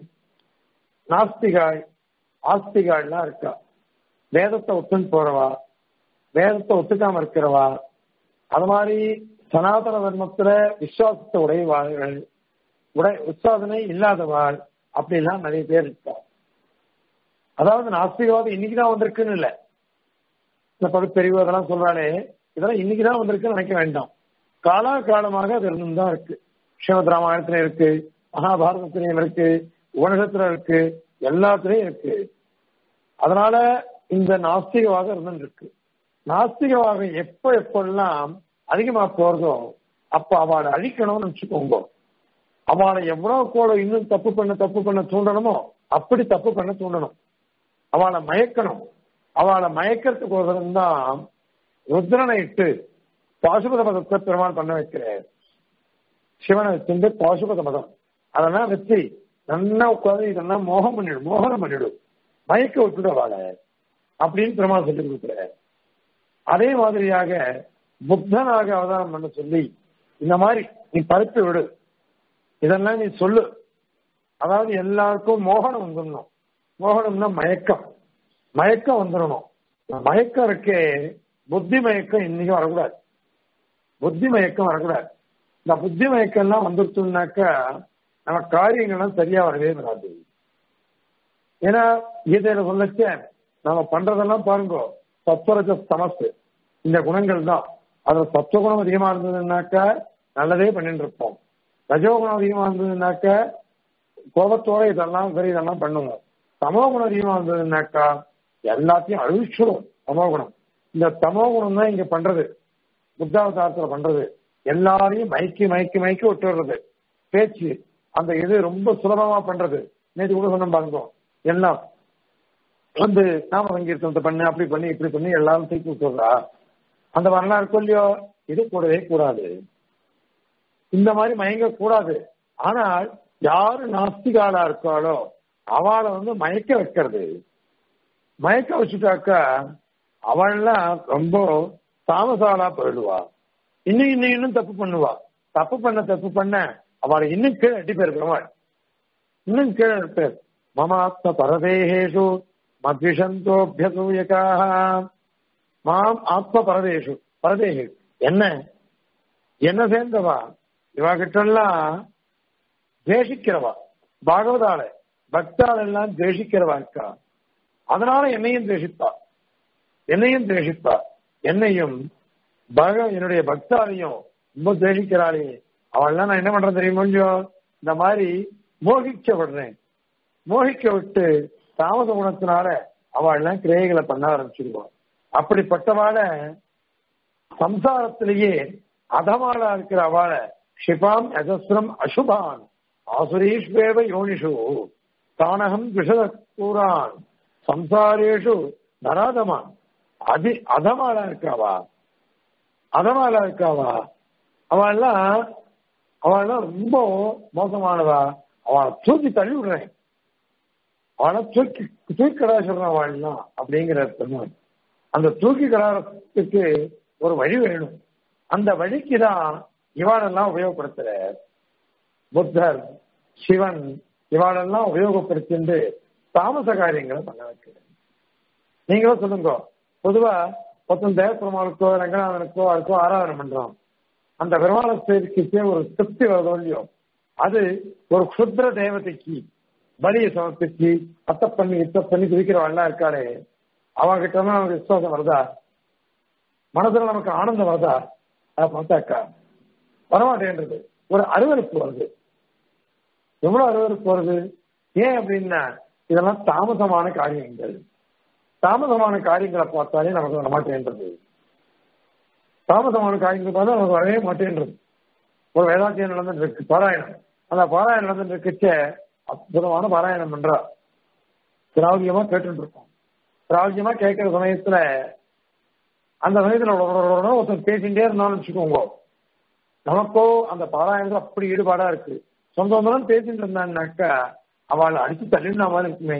நாஸ்திகாய் ஆஸ்திகாய்லாம் இருக்கா வேதத்தை ஒத்துன்னு போறவா வேதத்தை ஒத்துக்காம இருக்கிறவா அது மாதிரி சனாதன தர்மத்துல விசுவாசத்தை உடையவார்கள் உடை விசுவாசனை இல்லாதவாள் அப்படிலாம் நிறைய பேர் இருக்கா அதாவது நாஸ்திகவாதம் இன்னைக்குதான் வந்திருக்குன்னு இல்லை இந்த பகுத்தறிவு அதெல்லாம் சொல்றாளே இதெல்லாம் இன்னைக்குதான் வந்திருக்குன்னு நினைக்க வேண்டாம் காலா காலமாக அது இருந்துதான் இருக்கு ஸ்ரீமத் ராமாயணத்துல இருக்கு மகாபாரதத்திலையும் இருக்கு உலகத்துல இருக்கு எல்லாத்துலயும் இருக்கு அதனால இந்த நாஸ்திகவாதம் இருந்துட்டு இருக்கு நாஸ்திகவாதம் எப்ப எப்பெல்லாம் அதிகமா போறதோ அப்ப அவளை அழிக்கணும்னு வச்சுக்கோங்க அவளை எவ்வளவு கூட இன்னும் தப்பு பண்ண தப்பு பண்ண தூண்டணுமோ அப்படி தப்பு பண்ண தூண்டணும் அவளை மயக்கணும் அவளை மயக்கிறதுக்கு ஒரு தான் ருத்ரனை இட்டு பாசுபத மதத்தை பெருமாள் பண்ண வைக்கிறார் சிவனை வச்சிருந்து பாசுபத மதம் அதெல்லாம் வச்சு நல்லா உட்காந்து இதெல்லாம் மோகம் பண்ணிடும் மோகனம் பண்ணிடும் மயக்க விட்டுடு அவளை அப்படின்னு பெருமாள் சொல்லி கொடுக்குறார் அதே மாதிரியாக புத்தனாக அவதாரம் பண்ண சொல்லி இந்த மாதிரி நீ பருத்து விடு இதெல்லாம் நீ சொல்லு அதாவது எல்லாருக்கும் மோகனம் வந்துடணும் மோகனம்னா மயக்கம் மயக்கம் வந்துடணும் மயக்கம் இருக்கே புத்தி மயக்கம் இன்னைக்கும் வரக்கூடாது புத்தி மயக்கம் வரக்கூடாது இந்த புத்தி மயக்கம் எல்லாம் வந்துருச்சுனாக்கா நம்ம காரியங்கள்லாம் சரியா வரவே வராது ஏன்னா கீதையில சொல்லச்ச நம்ம பண்றதெல்லாம் பாருங்க சத்வரஜ தமசு இந்த குணங்கள் தான் அதுல சத்துவகுணம் அதிகமா இருந்ததுன்னாக்கா நல்லதே பண்ணிட்டு இருப்போம் ரஜோகுணம் அதிகமா இருந்ததுன்னாக்கா கோபத்தோட இதெல்லாம் சரி இதெல்லாம் பண்ணுவோம் தமோகுணம் அதிகமா இருந்ததுன்னாக்கா எல்லாத்தையும் அழிச்சிடும் தமோகுணம் இந்த தமோகுணம் தான் இங்க பண்றது புத்தாவதாரத்துல பண்றது எல்லாரையும் மயக்கி மயக்கி மயக்கி விட்டுறது பேச்சு அந்த இது ரொம்ப சுலபமா பண்றது நேற்று கூட சொன்ன பாருங்க எல்லாம் வந்து நாம சங்கீர்த்தனத்தை பண்ணு அப்படி பண்ணி இப்படி பண்ணி எல்லாரும் தூக்கி விட்டுறா அந்த வரலாறு இருக்கும் இல்லையோ இது கூடவே கூடாது இந்த மாதிரி மயங்க கூடாது ஆனால் யாரு நாஸ்திகாலா இருக்காளோ அவளை வந்து மயக்க வைக்கிறது மயக்க வச்சுட்டாக்கா அவள்லாம் ரொம்ப தாமசாலா போயிடுவா இன்னும் இன்னும் இன்னும் தப்பு பண்ணுவா தப்பு பண்ண தப்பு பண்ண அவளை இன்னும் கீழே அடி பேர் பெருமாள் இன்னும் கீழே இருப்பார் மமாத்ம பரதேகேஷு மத்விஷந்தோபியசூயகாக மாம் ஆத்ம பரதேஷு பரதேகி என்ன என்ன சேர்ந்தவா இவா கிட்டெல்லாம் தேசிக்கிறவா பாகவதால பக்தாள் எல்லாம் தேசிக்கிறவா இருக்கா அதனால என்னையும் தேசிப்பா என்னையும் தேசிப்பா என்னையும் பக என்னுடைய பக்தாலையும் ரொம்ப தேசிக்கிறாளே அவள்லாம் நான் என்ன பண்றேன் தெரியுமா கொஞ்சம் இந்த மாதிரி மோகிக்க விடுறேன் மோகிக்க விட்டு தாமச குணத்தினால அவள்லாம் கிரேகளை பண்ண ஆரம்பிச்சிருவாள் அப்படிப்பட்டவாள சம்சாரத்திலேயே அதமாளா இருக்கிற அவளை ஷிபாம் யஜஸ்ரம் அசுபான் ஆசுரீஷ்வேவ யோனிஷு தானகம் விஷத கூறான் சம்சாரேஷு நராதமா அதி அதமாலா இருக்காவா அதமாலா இருக்காவா அவெல்லாம் அவெல்லாம் ரொம்ப மோசமானவா அவளை தூக்கி தள்ளி விடுறேன் அவளை தூக்கி தூக்கி கடா சொல்றான் அவள்லாம் அப்படிங்கிற அர்த்தம் அந்த தூக்கி கடாரத்துக்கு ஒரு வழி வேணும் அந்த வழிக்கு தான் இவாளெல்லாம் உபயோகப்படுத்துற புத்தர் சிவன் இவாளெல்லாம் உபயோகப்படுத்திட்டு தாமச காரியங்களை பண்ண வைக்கிறேன் நீங்களும் சொல்லுங்க பொதுவா மொத்தம் தேவப்பெருமாளுக்கோ ரங்கநாதனுக்கோ அதுக்கோ ஆராதனை பண்றோம் அந்த பெருமாளை சேர்க்கிச்சே ஒரு திருப்தி வருதோ இல்லையோ அது ஒரு க்ஷுத்ர தேவதைக்கு பலியை சமர்ப்பிச்சு அத்தை பண்ணி இத்த பண்ணி குதிக்கிறவெல்லாம் இருக்காளே அவகிட்ட எல்லாம் நமக்கு விசுவாசம் வருதா மனசுல நமக்கு ஆனந்தம் வருதா அதை பார்த்தாக்கா வரமாட்டேன்றது ஒரு அருவருப்பு வருது எவ்வளவு அருவருப்பு வருது ஏன் அப்படின்னா இதெல்லாம் தாமசமான காரியங்கள் தாமசமான காரியங்களை பார்த்தாலே நமக்கு வரமாட்டேன்றது தாமசமான காரியங்கள் பார்த்தா நமக்கு வரவே மாட்டேன்றது ஒரு வேதாத்தியம் நடந்துட்டு இருக்கு பாராயணம் அந்த பாராயணம் நடந்துட்டு இருக்குச்ச அற்புதமான பாராயணம் பண்றா திராவியமா கேட்டுட்டு இருக்கோம் திராவியமா கேட்கிற சமயத்துல அந்த சமயத்துல ஒருத்தன் பேசிட்டே இருந்தாலும் வச்சுக்கோங்க நமக்கோ அந்த பாராயணத்துல அப்படி ஈடுபாடா இருக்கு சொந்த சொந்தம் பேசிட்டு இருந்தான்னாக்கா அவளை அடிச்சு தள்ளினா மாதிரி இருக்குமே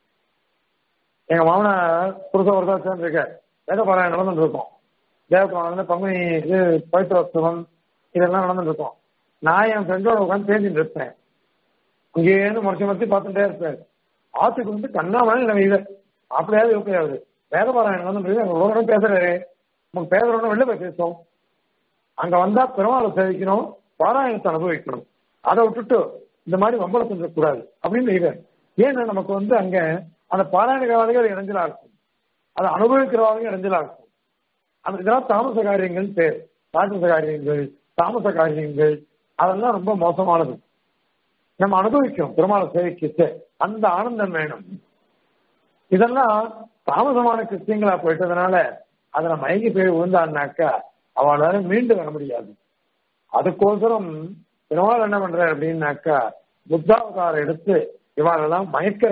எங்க மாமனா புருஷ வரதாசன் இருக்க வேத பாராயணம் நடந்துட்டு இருக்கோம் தேவபுராணம் பங்குனி இது பவித்ரோத்சவம் இதெல்லாம் நடந்துட்டு இருக்கோம் நான் என் ஃப்ரெண்டோட உட்காந்து பேசிட்டு இருப்பேன் இங்கேருந்து முடிச்சு முடிச்சு பார்த்துட்டே இருப்பேன் ஆத்துக்கு வந்து கண்ணாமலை நம்ம இது அப்படியாவது எப்படியாவது வேத பாராயணம் வந்து அங்க ஒரு இடம் பேசுறாரு நமக்கு பேசுறோம்னா வெளில போய் பேசுவோம் அங்க வந்தா பெருமாளை சேவிக்கணும் பாராயணத்தை அனுபவிக்கணும் அதை விட்டுட்டு இந்த மாதிரி வம்பளை செஞ்சக்கூடாது அப்படின்னு செய்வார் ஏன்னா நமக்கு வந்து அங்க அந்த பாராயணகாரர்கள் இடைஞ்சலா இருக்கும் அதை அனுபவிக்கிறவங்க இடைஞ்சலா இருக்கும் அந்த இதெல்லாம் தாமச காரியங்கள் பேர் ராஜச காரியங்கள் தாமச காரியங்கள் அதெல்லாம் ரொம்ப மோசமானது நம்ம அனுபவிக்கிறோம் பெருமாளை சேவிக்கிட்டு அந்த ஆனந்தம் வேணும் இதெல்லாம் தாமசமான கிறிஸ்டியங்களா போயிட்டதுனால அதுல மயங்கி போய் விழுந்தான்னாக்கா அவளால மீண்டு வர முடியாது அதுக்கோசரம் பெருமாள் என்ன பண்ற அப்படின்னாக்கா புத்தாவதாரம் எடுத்து இவாளெல்லாம் மயக்கிற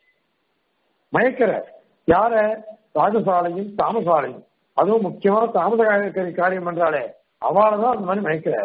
மயக்கிற யார ராஜசாலையும் தாமசாலையும் அதுவும் முக்கியமான தாமத காரியம் பண்றாளே அவளை தான் அந்த மாதிரி மயக்கிற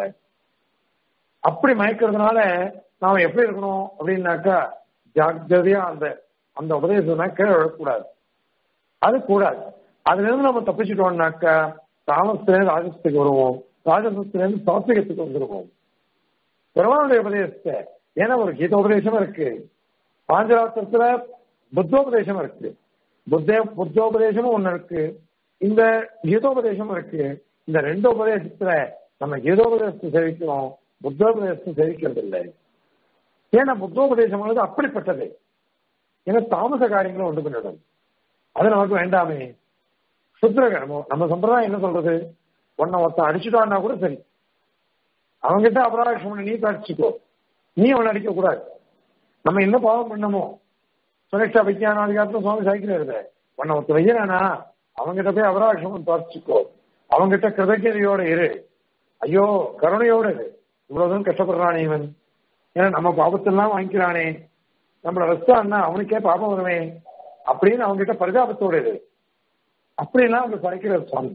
அப்படி மயக்கிறதுனால நாம எப்படி இருக்கணும் அப்படின்னாக்கா ஜாக்கிரதையா அந்த அந்த உபதேசம் கீழே விழக்கூடாது அது கூடாது அதுல இருந்து நம்ம தப்பிச்சுட்டோம்னாக்கா தாமசத்திலேருந்து ராஜசத்துக்கு வருவோம் ராஜசத்திலேருந்து சாத்விகத்துக்கு வந்துருவோம் பெருமானுடைய உபதேசத்தை ஏன்னா ஒரு கீதோபதேசம் இருக்கு பாஞ்சராத்திரத்துல புத்தோபதேசம் இருக்கு புத்த புத்தோபதேசமும் ஒண்ணு இருக்கு இந்த கீதோபதேசம் இருக்கு இந்த ரெண்டு உபதேசத்துல நம்ம கீதோபதேசத்தை சேவிக்கிறோம் புத்தோபதேசத்தை சேவிக்கிறது இல்லை ஏன்னா புத்தோபதேசம் வந்து அப்படிப்பட்டது ஏன்னா தாமச காரியங்களும் உண்டு பண்ணிடும் அது நமக்கு வேண்டாமே சுத்திரகரமோ நம்ம சம்பிரதாயம் என்ன சொல்றது உன்னை ஒருத்தன் அடிச்சுட்டான்னா கூட சரி அவங்கிட்ட அபராதம் நீ கடிச்சுக்கோ நீ அவனை அடிக்க கூடாது நம்ம என்ன பாவம் பண்ணமோ சுரேஷா விஜயான அதிகாரத்துல சுவாமி சாய்க்கிறாரு உன்னை ஒருத்தர் வைக்கிறானா அவங்கிட்ட போய் அபராதம் துவச்சிக்கோ அவங்கிட்ட கிருதஜதையோட இரு ஐயோ கருணையோட இரு இவ்வளவுதான் கஷ்டப்படுறானே இவன் ஏன்னா நம்ம பாபத்தெல்லாம் வாங்கிக்கிறானே நம்மள வச்சான்னா அவனுக்கே பாபம் வருமே அப்படின்னு அவங்ககிட்ட பரிதாபத்தோட இரு அப்படிலாம் அவங்க படைக்கிறார் சுவாமி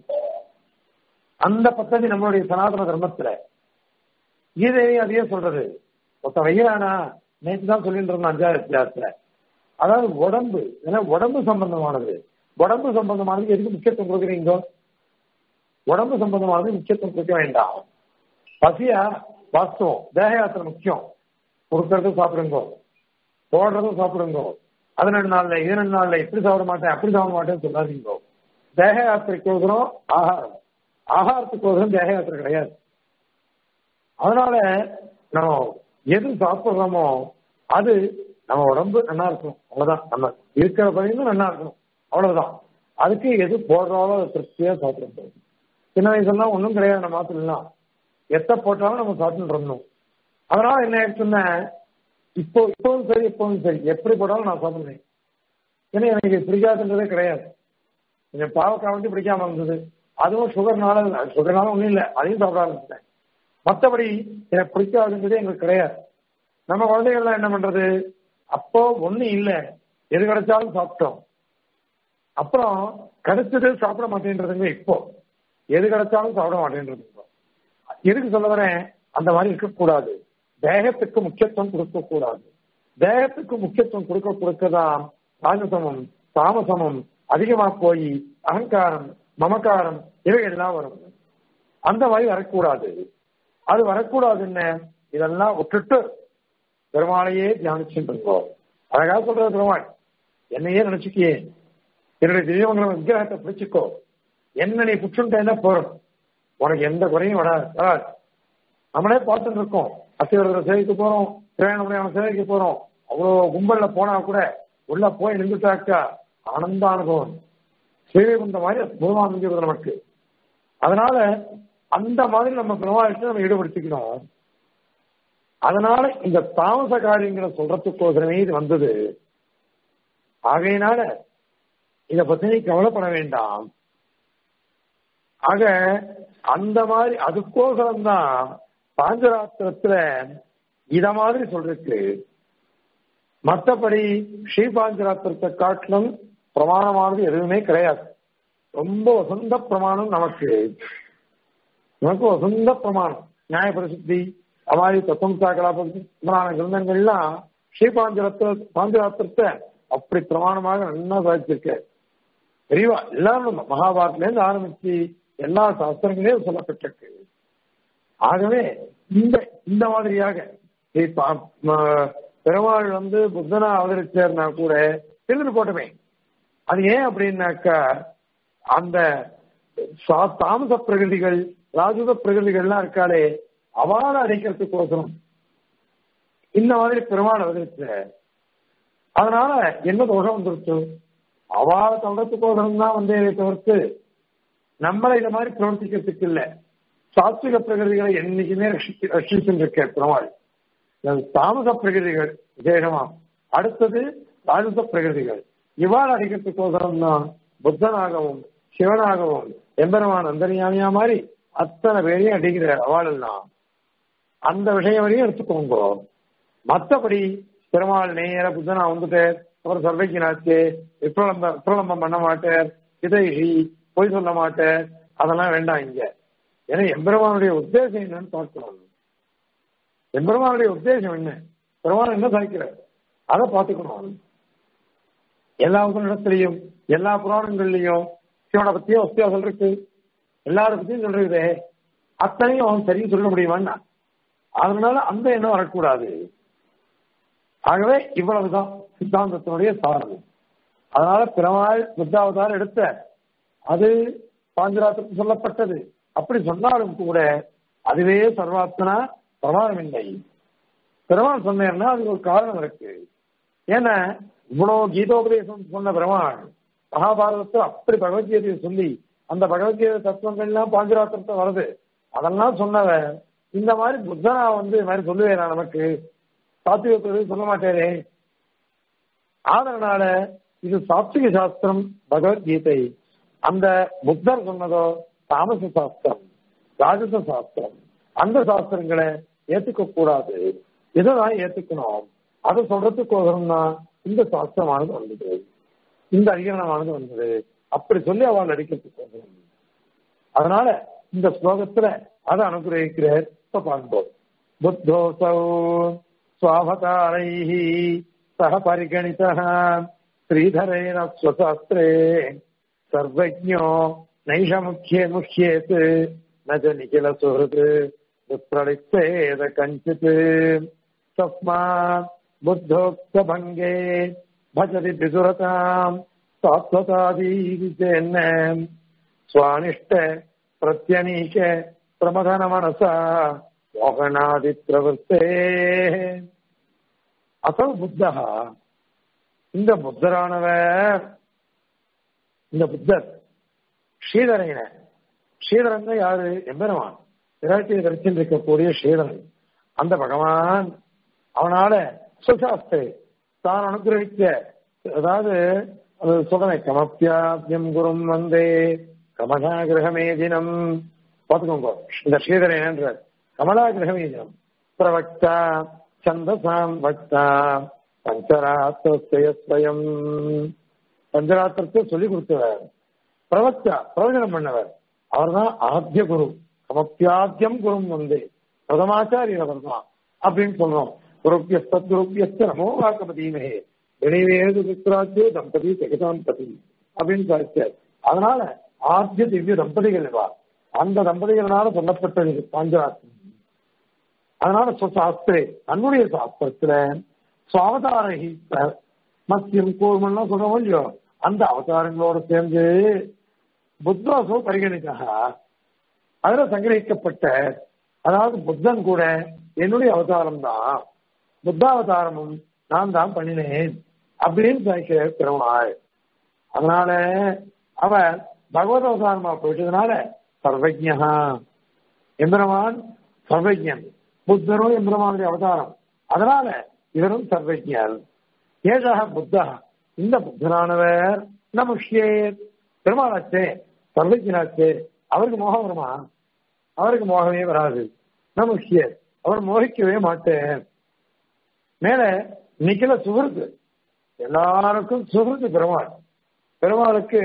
அந்த பத்ததி நம்மளுடைய சனாதன தர்மத்துல கீதையை அதையே சொல்றது ஒருத்த வைகிறானா நேற்று தான் சொல்லிட்டு இருந்தோம் அஞ்சாவது அத்தியாயத்துல அதாவது உடம்பு ஏன்னா உடம்பு சம்பந்தமானது உடம்பு சம்பந்தமானது எதுக்கு முக்கியத்துவம் கொடுக்குறீங்க உடம்பு சம்பந்தமானது முக்கியத்துவம் கொடுக்க வேண்டாம் பசியா வாஸ்தவம் தேக யாத்திரை முக்கியம் கொடுக்கறதும் சாப்பிடுங்க போடுறதும் சாப்பிடுங்க பதினெண்டு நாள்ல இருபது நாள்ல இப்படி சாப்பிட மாட்டேன் அப்படி சாப்பிட மாட்டேன்னு சொல்லாதீங்க தேக யாத்திரைக்கு ஒதுரம் ஆகாரம் ஆகாரத்துக்கு ஒதுரம் தேக யாத்திரை கிடையாது அதனால நம்ம எது சாப்பிடுறோமோ அது நம்ம உடம்பு நல்லா இருக்கணும் அவ்வளவுதான் நம்ம இருக்கிற பகுதியும் நல்லா இருக்கணும் அவ்வளவுதான் அதுக்கு எது போடுறாலோ அதை திருப்தியா சாப்பிடணும் சின்ன வயசுலாம் ஒன்றும் கிடையாது நம்ம மாத்திரலாம் எத்த போட்டாலும் நம்ம சாப்பிட்டு இருந்தோம் அதனால என்ன ஆயிடுச்சுன்னா இப்போ இப்பவும் சரி இப்பவும் சரி எப்படி போட்டாலும் நான் சாப்பிடுறேன் ஏன்னா எனக்கு பிடிக்காதுன்றதே கிடையாது கொஞ்சம் பாவக்காய் வந்து பிடிக்காம இருந்தது அதுவும் சுகர்னால சுகர்னால ஒன்றும் இல்லை அதையும் சாப்பிட ஆரம்பிச்சிட்டேன் மற்றபடி எனக்கு பிடிக்காதுன்றதே எங்களுக்கு கிடையாது நம்ம குழந்தைகள்லாம் என்ன பண்றது அப்போ ஒன்றும் இல்லை எது கிடைச்சாலும் சாப்பிட்டோம் அப்புறம் கிடைச்சது சாப்பிட மாட்டேன்றதுங்க இப்போ எது கிடைச்சாலும் சாப்பிட மாட்டேன்றது எதுக்கு சொல்ல வரேன் அந்த மாதிரி இருக்கக்கூடாது தேகத்துக்கு முக்கியத்துவம் கொடுக்க கூடாது தேகத்துக்கு முக்கியத்துவம் கொடுக்க கொடுக்கதான் ராஜசமம் தாமசமம் அதிகமா போய் அகங்காரம் மமக்காரம் இவைகள்லாம் வரும் அந்த மாதிரி வரக்கூடாது அது வரக்கூடாதுன்னு இதெல்லாம் விட்டுட்டு பெருமாளையே தியானிச்சுட்டு இருக்கோம் அழகா சொல்றது பெருமாள் என்னையே நினைச்சுக்கியே என்னுடைய தெய்வங்களை விக்கிரகத்தை பிடிச்சுக்கோ என்ன நீ புற்றுண்டேன்னா போறோம் உனக்கு எந்த குறையும் வராது வராது நம்மளே பார்த்துட்டு இருக்கோம் அத்தியவரத்தை சேவைக்கு போறோம் திரையணமுறையான சேவைக்கு போறோம் அவ்வளோ கும்பல்ல போனா கூட உள்ள போய் நின்றுட்டாக்கா ஆனந்த அனுபவம் சேவை பண்ற மாதிரி அற்புதமா அமைஞ்சிருது நமக்கு அதனால அந்த மாதிரி நம்ம பெருமாளுக்கு நம்ம ஈடுபடுத்திக்கணும் அதனால இந்த தாமச காரியங்களை சொல்றதுக்கோசரமே இது வந்தது ஆகையினால இத பத்தி நீ கவலைப்பட வேண்டாம் ஆக அந்த மாதிரி அதுக்கோசரம் தான் பாஞ்சராத்திரத்துல இத மாதிரி சொல்றதுக்கு மற்றபடி ஸ்ரீபாஞ்சராத்திரத்தை காட்டிலும் பிரமாணமானது எதுவுமே கிடையாது ரொம்ப வசந்த பிரமாணம் நமக்கு நமக்கு வசந்த பிரமாணம் நியாய பிரசித்தி அமாரி தத்துவம் சாக்கலாபதி பிரமாண கிரந்தங்கள்லாம் ஸ்ரீபாஞ்சரத்தை பாஞ்சராத்திரத்தை அப்படி பிரமாணமாக நல்லா சாதிச்சிருக்க தெரியவா எல்லாரும் மகாபாரத்ல இருந்து ஆரம்பிச்சு எல்லா சாஸ்திரங்களையும் சொல்லப்பட்டிருக்கு ஆகவே இந்த இந்த மாதிரியாக பெருமாள் வந்து புத்தனா அவதரிச்சார்னா கூட எழுந்து போட்டமே அது ஏன் அப்படின்னாக்கா அந்த தாமச பிரகிருதிகள் ராஜுத பிரகிருதிகள்லாம் இருக்காளே அவாளை அடைக்கிறதுக்கோசரம் இந்த மாதிரி பெருமாள் அவதரிச்ச அதனால என்ன தோஷம் வந்துருச்சு அவாளை சொல்றதுக்கோசரம் தான் வந்தே தவிர்த்து நம்மளை இந்த மாதிரி பிரவர்த்திக்கிறதுக்கு இல்ல சாத்விக பிரகிருதிகளை என்னைக்குமே ரட்சிச்சு ரட்சிச்சுட்டு இருக்க பெருமாள் தாமச பிரகிருதிகள் விசேஷமா அடுத்தது ராஜச பிரகிருதிகள் இவ்வாறு அடிக்கிறதுக்கோசரம் தான் புத்தனாகவும் சிவனாகவும் எம்பெருமான் அந்தரியாமியா மாதிரி அத்தனை பேரையும் அடிக்கிற அவளெல்லாம் அந்த விஷயம் வரையும் எடுத்துக்கோங்க மற்றபடி பெருமாள் நேர புத்தனா வந்துட்டு அவர் சர்வைக்கினாச்சு விப்ரலம்ப விப்ரலம்பம் பண்ண மாட்டார் இதழி பொய் சொல்ல மாட்டார் அதெல்லாம் வேண்டாம் இங்க ஏன்னா எம்பெருமானுடைய உத்தேசம் என்னன்னு பார்க்கணும் எம்பெருமானுடைய உத்தேசம் என்ன பெருமான் என்ன சாய்க்கிறார் அதை பார்த்துக்கணும் எல்லா இடத்துலையும் எல்லா புராணங்கள்லயும் சிவனை பத்தியும் வித்தியாசம் இருக்கு எல்லார பத்தியும் சொல்றது அத்தனையும் அவன் சரியும் சொல்ல முடியுமான்னா அதனால அந்த எண்ணம் வரக்கூடாது ஆகவே இவ்வளவுதான் சித்தாந்தத்தினுடைய சாரம் அதனால பெருமாள் புத்தாவதாரம் எடுத்த அது பாஞ்சராத்திரத்து சொல்லப்பட்டது அப்படி சொன்னாலும் கூட அதுவே சர்வாத்மனா பிரமாணம் இல்லை பெருமாள் சொன்னேன்னா அதுக்கு ஒரு காரணம் இருக்கு ஏன்னா இவ்வளவு கீதோபதேசம் சொன்ன பெருமாள் மகாபாரதத்தை அப்படி பகவத்கீதையை சொல்லி அந்த பகவத்கீதை தத்துவங்கள்லாம் பாஞ்சராத்திரத்தை வருது அதெல்லாம் சொன்னவன் இந்த மாதிரி புத்தனா வந்து இது மாதிரி சொல்லுவேன் நமக்கு சாத்விக சொல்ல மாட்டேரே அதனால இது சாத்விக சாஸ்திரம் பகவத்கீதை அந்த புத்தர் சொன்னதோ தாமச சாஸ்திரம் ராஜச சாஸ்திரம் அந்த சாஸ்திரங்களை ஏத்துக்க கூடாது இதைதான் ஏத்துக்கணும் அதை சொல்றதுக்கோசரம் தான் இந்த சாஸ்திரமானது வந்தது இந்த அதிகரணமானது வந்தது அப்படி சொல்லி அவள் நடிக்கிறதுக்கோசரம் அதனால இந்த ஸ்லோகத்துல அதை அனுகிரகிக்கிறார் இப்ப பார்ப்போம் புத்தோசௌ சுவாவதாரைः सह परिगणितः श्रीधरेण स्वशास्त्रे सर्वज्ञो नैष मुख्ये मुह्येत् न च निखिल सुहृत् विप्रलिप्सेद कञ्चित् तस्मात् बुद्धोक्तभङ्गे भजति विदुरताम् सात्वतादीति चेन्न स्वानिष्ट प्रत्यनीक प्रमथनमनसा மோகனாதித்ரவர்த்தே அசல் புத்தா இந்த புத்தரானவர் இந்த புத்தர் ஸ்ரீதரன ஸ்ரீதரன் யாரு எம்பெருமான் விராட்டியை தரிசில் இருக்கக்கூடிய ஸ்ரீதரன் அந்த பகவான் அவனால சுசாஸ்திரை தான் அனுகிரகிக்க அதாவது அது சொல்றேன் கமப்பியாத்தியம் குரும் வந்தே கமகா கிரகமே தினம் பார்த்துக்கோங்க இந்த ஸ்ரீதரன் கமலாகிரகமீஜம் பிரவக்தா சந்தசாம் வக்தா பஞ்சராத்திரஸ்வயம் பஞ்சராத்திரத்தை சொல்லி கொடுத்தவர் பிரவக்தா பிரவச்சனம் பண்ணவர் அவர்தான் ஆத்திய குரு சமப்பியாத்தியம் குரும் வந்து பிரதமாச்சாரியர் அவர் தான் அப்படின்னு சொல்றோம் குருப்பியஸ்தத் குருப்பியஸ்த நமோ வாக்கபதீமே வினைவேது விக்ராஜ்யோ தம்பதி ஜெகதாம் பதி அப்படின்னு சாதிச்சார் அதனால ஆத்திய திவ்ய தம்பதிகள் இவா அந்த தம்பதிகளால சொல்லப்பட்டது இது பாஞ்சராத்திரம் அதனால சாஸ்திரே தன்னுடைய சாஸ்திரத்துல சுவாவதாரகி மத்தியம் கூர்மன்லாம் சொல்றோம் இல்லையோ அந்த அவதாரங்களோட சேர்ந்து புத்தாசோ பரிகணிக்காக அதுல சங்கிரகிக்கப்பட்ட அதாவது புத்தன் கூட என்னுடைய அவதாரம் தான் புத்தாவதாரமும் நான் தான் பண்ணினேன் அப்படின்னு சாய்க்க பெருமாள் அதனால அவர் பகவத் அவதாரமா போயிட்டதுனால சர்வஜா எம்பெருமான் சர்வஜன் புத்தரும் எம்பெருமானுடைய அவதாரம் அதனால இவரும் சர்வஜர் ஏதாக புத்தா இந்த புத்தனானவர் நமஷே பெருமாளாச்சே சர்வஜனாச்சே அவருக்கு மோகம் வருமா அவருக்கு மோகமே வராது நமஷே அவர் மோகிக்கவே மாட்டேன் மேல நிக்கல சுகிருத்து எல்லாருக்கும் சுகிருத்து பெருமாள் பெருமாளுக்கு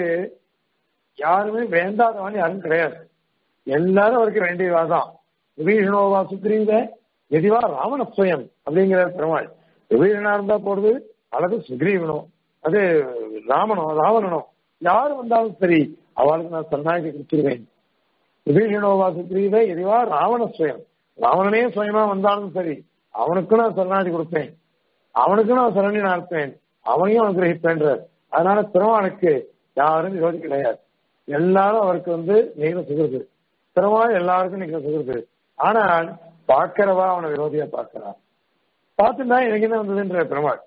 யாருமே வேண்டாதவன் யாரும் கிடையாது எல்லாரும் அவருக்கு வேண்டியவாதான் விபீஷணோவா சுக்ரீவ எதிவா ராவண சுயம் அப்படிங்கிற பெருமாள் விபீஷணா இருந்தா போடுது அல்லது சுக்ரீவனோ அது ராமனோ ராவணனோ யாரு வந்தாலும் சரி அவளுக்கு நான் சரணாகி கொடுத்துருவேன் விபீஷணோவா சுக்ரீவ எதிவா ராவண சுயம் ராவணனே சுயமா வந்தாலும் சரி அவனுக்கும் நான் சரணாகி கொடுப்பேன் அவனுக்கும் நான் சரணி நடப்பேன் அவனையும் அனுகிரகிப்பேன்றார் அதனால பெருமாளுக்கு யாரும் விரோதி கிடையாது எல்லாரும் அவருக்கு வந்து நீங்க சுகிறது பெருமாள் எல்லாருக்கும் நீங்க சுகிறது ஆனால் பார்க்கிறவா அவனை விரோதியா பார்க்கிறான் பார்த்துட்டா எனக்கு என்ன வந்ததுன்ற பெருமாள்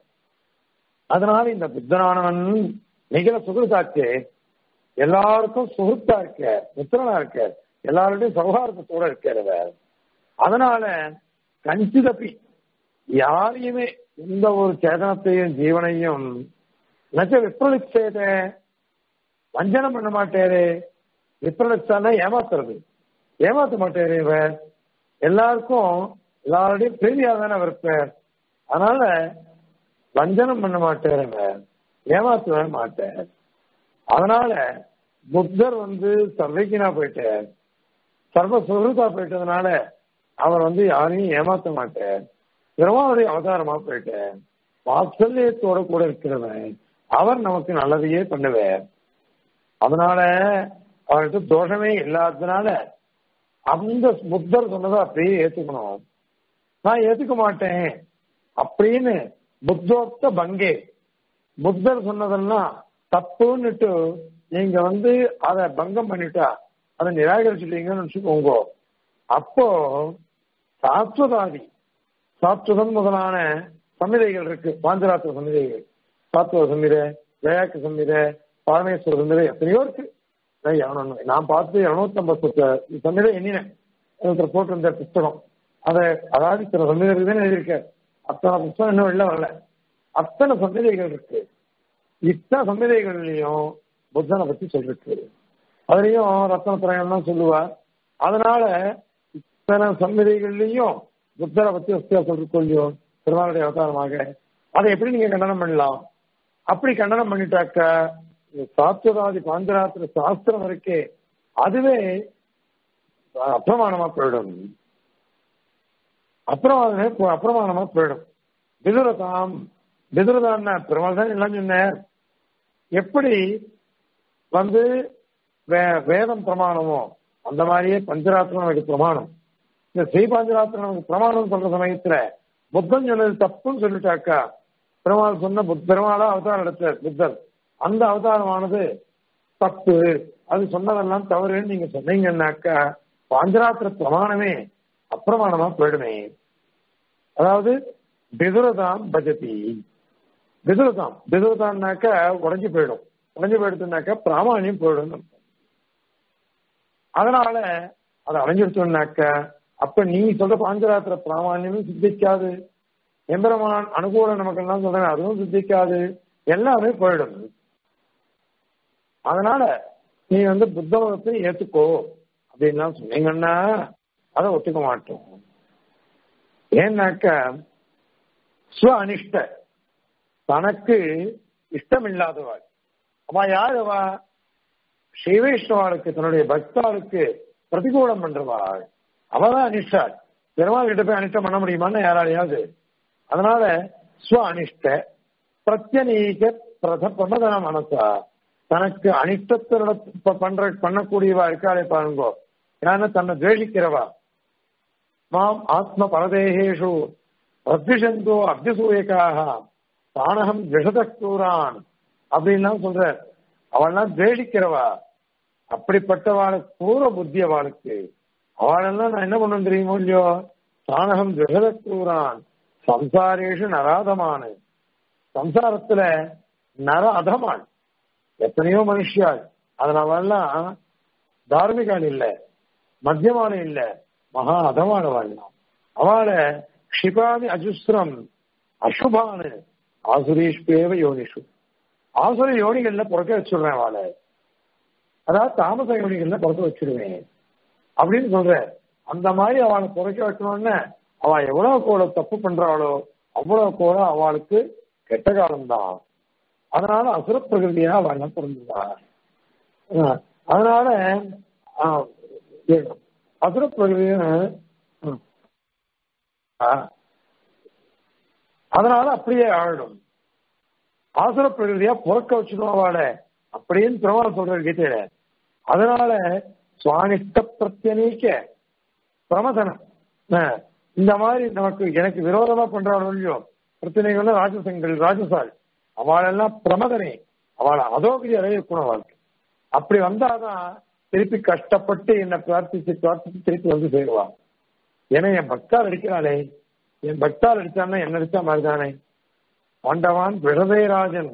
அதனால இந்த புத்தனானவன் நிகழ சுகிருத்தாச்சே எல்லாருக்கும் சுகிருத்தா இருக்க மித்திரனா இருக்க எல்லாருடையும் சௌகாரத்தோட இருக்கிறவர் அதனால கஞ்சிதப்பி யாரையுமே எந்த ஒரு சேதனத்தையும் ஜீவனையும் நச்ச விப்ரலிச்சேத வஞ்சனம் பண்ண மாட்டேரு விப்ரலிச்சானா ஏமாத்துறது ஏமாத்த மாட்டேரு இவர் எல்லாருக்கும் எல்லாருடையும் பிரீதியா தானே இருப்பார் அதனால வஞ்சனம் பண்ண மாட்டேன் ஏமாத்தவே மாட்டேன் அதனால புத்தர் வந்து சர்வைக்கினா போயிட்டார் சர்வ சுகிருதா போயிட்டதுனால அவர் வந்து யாரையும் ஏமாத்த மாட்டார் பிரமாவுடைய அவதாரமா போயிட்டார் வாத்சல்யத்தோட கூட இருக்கிறவன் அவர் நமக்கு நல்லதையே பண்ணுவார் அதனால அவருக்கு தோஷமே இல்லாததுனால அந்த புத்தர் சொன்னதை அப்படியே ஏத்துக்கணும் நான் ஏத்துக்க மாட்டேன் அப்படின்னு புத்தோக்த பங்கே புத்தர் சொன்னதெல்லாம் தப்புன்னுட்டு நீங்க வந்து அதை பங்கம் பண்ணிட்டா அதை நிராகரிச்சுட்டீங்கன்னு வச்சுக்கோங்க அப்போ சாத்வதாதி சாத்வதம் முதலான சமிதைகள் இருக்கு பாஞ்சராத்திர சமிதைகள் சாத்வத சமிதை ஜயாக்கு சமிதை பரமேஸ்வர சமிதை எத்தனையோ இருக்கு நான் பார்த்து இருநூத்தம்பது சமிதை எண்ணினேன் ஒருத்தர் போட்டிருந்த புத்தகம் அதை அதாவது இத்தனை சமிதைகள் தான் எழுதியிருக்காரு அத்தனை புத்தகம் இன்னும் வெளில வரல அத்தனை சமிதைகள் இருக்கு இத்தனை சமிதைகள்லயும் புத்தனை பத்தி சொல்லிருக்கு அதுலயும் ரத்ன திரயம்லாம் சொல்லுவார் அதனால இத்தனை சமிதைகள்லயும் புத்தரை பத்தி வசதியா சொல்லிக்கொள்ளியோ பெருமாளுடைய அவதாரமாக அதை எப்படி நீங்க கண்டனம் பண்ணலாம் அப்படி கண்டனம் பண்ணிட்டாக்க சாஸ்திரவாதி பாஞ்சராத்திர சாஸ்திரம் இருக்கே அதுவே அப்பிரமாணமா போயிடும் அப்புறம் அப்பிரமாணமா போயிடும் விதுரதாம் விதுரதான் பெருமாள் தான் எல்லாம் சொன்னார் எப்படி வந்து வேதம் பிரமாணமோ அந்த மாதிரியே பஞ்சராத்திரம் நமக்கு பிரமாணம் இந்த ஸ்ரீ பஞ்சராத்திரம் நமக்கு பிரமாணம் சொல்ற சமயத்துல புத்தன் சொன்னது தப்புன்னு சொல்லிட்டாக்கா பெருமாள் சொன்ன பெருமாளா அவதாரம் எடுத்தார் புத்தர் அந்த அவதாரமானது தப்பு அது சொன்னதெல்லாம் தவறுன்னு நீங்க சொன்னீங்கன்னாக்கா பாஞ்சராத்திர பிரமாணமே அப்பிரமாணமா போயிடுமே அதாவது பிதுரதாம் பஜதி பிதுரதாம் பிதுரதான்னாக்கா உடஞ்சி போயிடும் உடஞ்சி போயிடுச்சுனாக்கா பிராமணியம் போயிடும் அதனால அதை அடைஞ்சிருச்சோம்னாக்கா அப்ப நீ சொல்ற பாஞ்சராத்திர பிராமணியமும் சித்திக்காது எம்பெருமான் அனுகூலம் நமக்கு எல்லாம் சொல்றேன் அதுவும் சித்திக்காது எல்லாமே போயிடும் அதனால நீ வந்து புத்த மதத்தை ஏத்துக்கோ அப்படின்லாம் சொன்னீங்கன்னா அதை ஒத்துக்க மாட்டோம் ஏன்னாக்க ஸ்வ அனிஷ்ட தனக்கு இஷ்டம் இல்லாதவாள் அவ யார் அவ ஸ்ரீவைஷ்ணவாளுக்கு தன்னுடைய பக்தாளுக்கு பிரதிகூலம் பண்றவாள் அவதான் அனிஷ்டாள் பெருமாள் கிட்ட போய் அனிஷ்டம் பண்ண முடியுமான்னு யாராலையாவது அதனால ஸ்வ அனிஷ்ட பிரத்யநீக பிரத பிரமதன மனசா தனக்கு அனிஷ்டத்தோட பண்ற பண்ணக்கூடியவா இருக்காளே பாருங்கோ ஏன்னா தன்னை துவேஷிக்கிறவா மாம் ஆத்ம பரதேகேஷு பிரத்விஷந்தோ அபியசூயக்காக தானகம் விஷதூரான் அப்படின்லாம் சொல்ற அவள்லாம் துவேஷிக்கிறவா அப்படிப்பட்டவாளுக்கு பூர்வ புத்தி அவளுக்கு அவளெல்லாம் நான் என்ன பண்ண தெரியுமோ இல்லையோ தானகம் விஷதூரான் சம்சாரேஷு நராதமானு சம்சாரத்துல நர அதமான் எத்தனையோ மனுஷியாள் அதனாலெல்லாம் தார்மிகால் இல்ல மத்தியமான இல்ல மகா அதமான வாழலாம் அவளை க்ஷிபாதி அஜுஸ்ரம் அசுபானு ஆசுரீஷ்பேவ யோனிஷு ஆசுர யோனிகள்ல பிறக்க வச்சுடுறேன் அவளை அதாவது தாமச யோனிகள்ல பிறக்க வச்சிருவேன் அப்படின்னு சொல்ற அந்த மாதிரி அவளை பிறக்க வைக்கணும்னு அவ எவ்வளவு கூட தப்பு பண்றாளோ அவ்வளவு கூட அவளுக்கு கெட்ட காலம்தான் அதனால அசுர பிரகிருதியா அவள் என்ன பிறந்தா அதனால அசுர பிரகிருதிய அதனால அப்படியே ஆயிடும் ஆசுர பிரகிருதியா புறக்க வச்சுடும் அவளை அப்படின்னு பெருமாள் சொல்ற கீதையில அதனால சுவானிஷ்ட பிரத்யநீக்க பிரமதனம் இந்த மாதிரி நமக்கு எனக்கு விரோதமா பண்றாள் இல்லையோ பிரச்சனைகள் ராஜசங்கள் ராஜசால் அவளெல்லாம் பிரமதனே அவளை அதோகரி அடையக்கூடும் வாழ்க்கை அப்படி வந்தாதான் திருப்பி கஷ்டப்பட்டு என்னை பிரார்த்திச்சு பிரார்த்திச்சு திருப்பி வந்து சேருவா ஏன்னா என் பக்தால் அடிக்கிறாளே என் பக்தால் அடிச்சான்னா என்ன அடிச்சா மாதிரிதானே பாண்டவான் விரதேராஜன்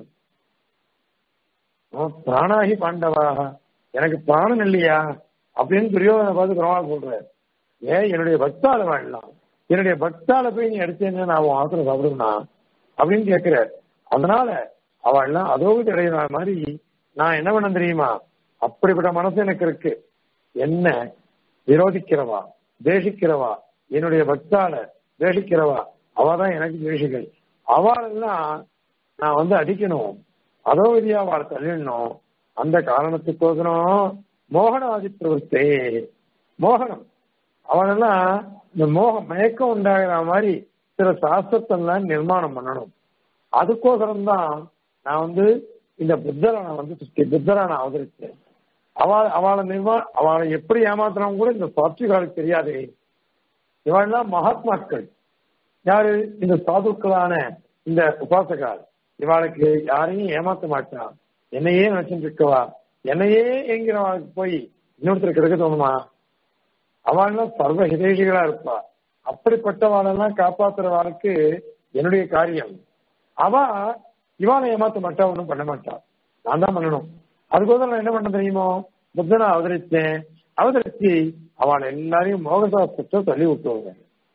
பிராணாகி பாண்டவாக எனக்கு பிராணன் இல்லையா அப்படின்னு துரியோதனை பார்த்து பெருமாள் சொல்ற ஏன் என்னுடைய பக்தால வாழலாம் என்னுடைய பக்தால போய் நீ அடிச்சேன்னு நான் உன் ஆத்திரம் சாப்பிடுனா அப்படின்னு கேட்கிற அதனால அவள்லாம் அதோடு அடையிற மாதிரி நான் என்ன பண்ண தெரியுமா அப்படிப்பட்ட மனசு எனக்கு இருக்கு என்ன விரோதிக்கிறவா தேசிக்கிறவா என்னுடைய பக்தால தேசிக்கிறவா அவதான் எனக்கு தேசிகள் அவளெல்லாம் நான் வந்து அடிக்கணும் அதோ விதியா அவளை தள்ளிடணும் அந்த காரணத்துக்கோசரம் மோகனாதி பிரவருத்தே மோகனம் அவனெல்லாம் இந்த மோகம் மயக்கம் உண்டாகிற மாதிரி சில சாஸ்திரத்தெல்லாம் நிர்மாணம் பண்ணணும் அதுக்கோசரம் தான் நான் வந்து இந்த புத்தரை நான் வந்து சிருஷ்டி புத்தரை நான் அவதரிச்சேன் அவள் அவளை நிர்மா அவளை எப்படி ஏமாத்தினவங்க கூட இந்த சாத்விகாலுக்கு தெரியாது இவள்லாம் மகாத்மாக்கள் யாரு இந்த சாதுக்களான இந்த உபாசகால் இவாளுக்கு யாரையும் ஏமாத்த மாட்டான் என்னையே நினைச்சுட்டு இருக்கவா என்னையே என்கிறவளுக்கு போய் இன்னொருத்தர் கிடைக்க தோணுமா அவள்லாம் சர்வ ஹிதேஷிகளா இருப்பா அப்படிப்பட்டவாளெல்லாம் காப்பாத்துறவாளுக்கு என்னுடைய காரியம் அவ இவாளை ஏமாத்த மாட்டா ஒன்றும் பண்ண மாட்டா நான் தான் பண்ணணும் அதுக்கோசரம் நான் என்ன பண்ண தெரியுமோ புத்தனை அவதரிச்சேன் அவதரிச்சு அவளை எல்லாரையும் மோகசாஸ்திரத்தை தள்ளி விட்டுருவாங்க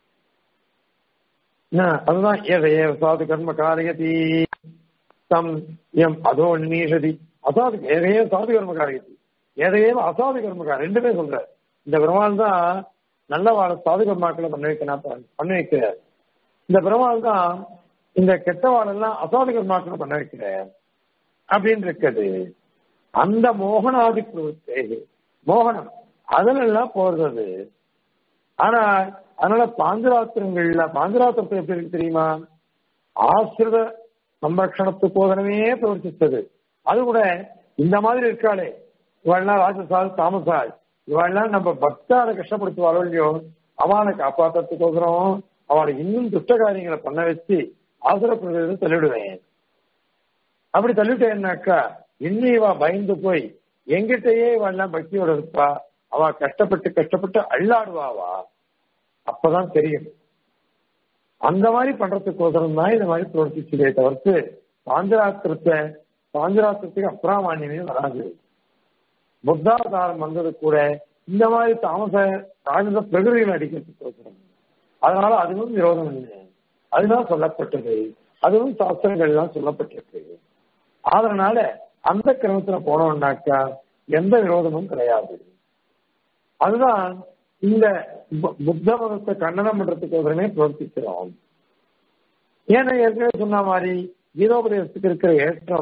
அதுதான் ஏதைய சாது கர்ம காரியதி தம் எம் அதோ நீஷதி அசாது ஏதையே சாது கர்ம காரியதி ஏதையே அசாது கர்ம ரெண்டுமே சொல்ற இந்த பெருமாள் தான் நல்ல வாழ சாது கர்மாக்களை பண்ண வைக்கணும் பண்ண வைக்கிறார் இந்த பெருமாள் தான் இந்த கெட்ட வாழெல்லாம் அசாது கர்மாக்களை பண்ண வைக்கிறார் அப்படின்னு இருக்குது அந்த மோகனாதி மோகனம் அதனெல்லாம் போறது ஆனா அதனால பாஞ்சராத்திரங்கள்ல பாஞ்சராத்திரத்தை எப்படி இருக்கு தெரியுமா ஆசிரித சம்ரட்சணத்து போதனமே பிரவர்த்தித்தது அது கூட இந்த மாதிரி இருக்காளே இவள்லாம் ராஜசால் தாமசால் இவள்லாம் நம்ம பக்தாரை கஷ்டப்படுத்துவாளோ இல்லையோ அவனை காப்பாற்றுறதுக்கோசரம் அவளை இன்னும் துஷ்ட காரியங்களை பண்ண வச்சு ஆசிரப்படுறது தள்ளிவிடுவேன் அப்படி தள்ளிட்டேன்னாக்கா இன்னும் இவ பயந்து போய் எங்கிட்டயே இவெல்லாம் பக்தியோட இருப்பா அவ கஷ்டப்பட்டு கஷ்டப்பட்டு அள்ளாடுவாவா அப்பதான் தெரியும் அந்த மாதிரி பண்றதுக்கோசரம் தான் இந்த மாதிரி பிரவர்த்திச்சதே தவிர்த்து பாஞ்சராத்திரத்தை பாஞ்சராத்திரத்துக்கு அப்ராமானியமே வராது புத்தாவதாரம் வந்தது கூட இந்த மாதிரி தாமச ராஜத பிரகிருதிகள் அடிக்கிறதுக்கோசரம் அதனால அதுவும் விரோதம் இல்லை அதுதான் சொல்லப்பட்டது அதுவும் சாஸ்திரங்கள்லாம் சொல்லப்பட்டிருக்கு அதனால அந்த கிரமத்துல போனோம்னாக்கா எந்த விரோதமும் கிடையாது அதுதான் இந்த புத்த மதத்தை கண்டனம் பண்றதுக்கோசரமே பிரவர்த்திக்கிறோம் ஏன்னா ஏற்கனவே சொன்ன மாதிரி கீதோபதேசத்துக்கு இருக்கிற ஏற்றம்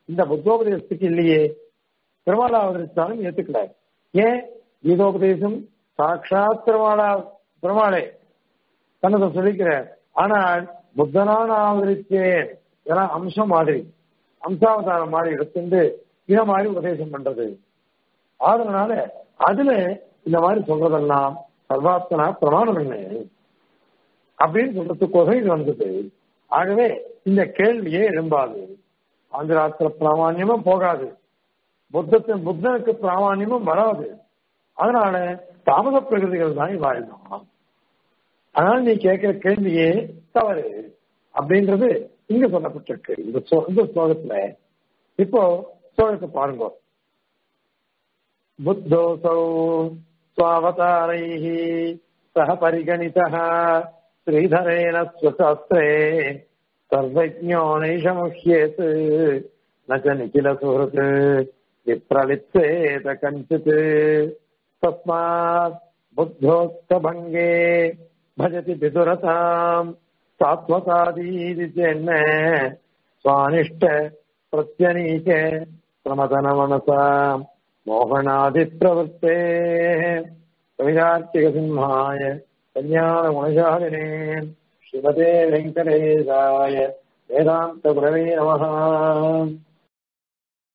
இந்த புத்தோபதேசத்துக்கு இல்லையே பெருமாளா அவதரித்தாலும் ஏத்துக்கல ஏன் கீதோபதேசம் சாட்சாத் பெருமாளா பெருமாளே தன்னதை சொல்லிக்கிறார் ஆனால் புத்தனான அவதரித்தேன் ஏன்னா அம்சம் மாதிரி அம்சாவதாரம் மாதிரி எடுத்துட்டு இத மாதிரி உபதேசம் பண்றது அதனால அதுல இந்த மாதிரி சொல்றதெல்லாம் சர்வாத்மனா பிரமாணம் என்ன அப்படின்னு சொல்றதுக்கோசம் இது வந்தது ஆகவே இந்த கேள்வியே எழும்பாது ஆந்திராத்திர பிராமான்யமும் போகாது புத்தத்தின் புத்தனுக்கு பிராமான்யமும் வராது அதனால தாமத பிரகதிகள் தான் வாழலாம் அதனால நீ கேட்கிற கேள்வியே தவறு அப்படின்றது இங்க சொல்லப்பட்டிருக்கு இந்த ஸ்லோ- இந்த ஸ்லோகத்துல இப்போ ஸ்லோகத்தை பாருங்க புத்தோசௌ स्वावतारैः सह परिगणितः श्रीधरेण स्वशास्त्रे सर्वज्ञो नैषमुह्येत् न च निखिलसुहृत् विप्रलिप्सेत कञ्चित् तस्मात् बुद्धोक्तभङ्गे भजति पितुरताम् सात्वतादीति चेन्न स्वानिष्ट प्रत्यनीके प्रमदनमनसा मोहनादिप्रवृत्तेः कविदार्तिकसिंहाय कल्याणगुणशालिने श्रीमते वेङ्कटेशाय वेदान्तगुरवे नमः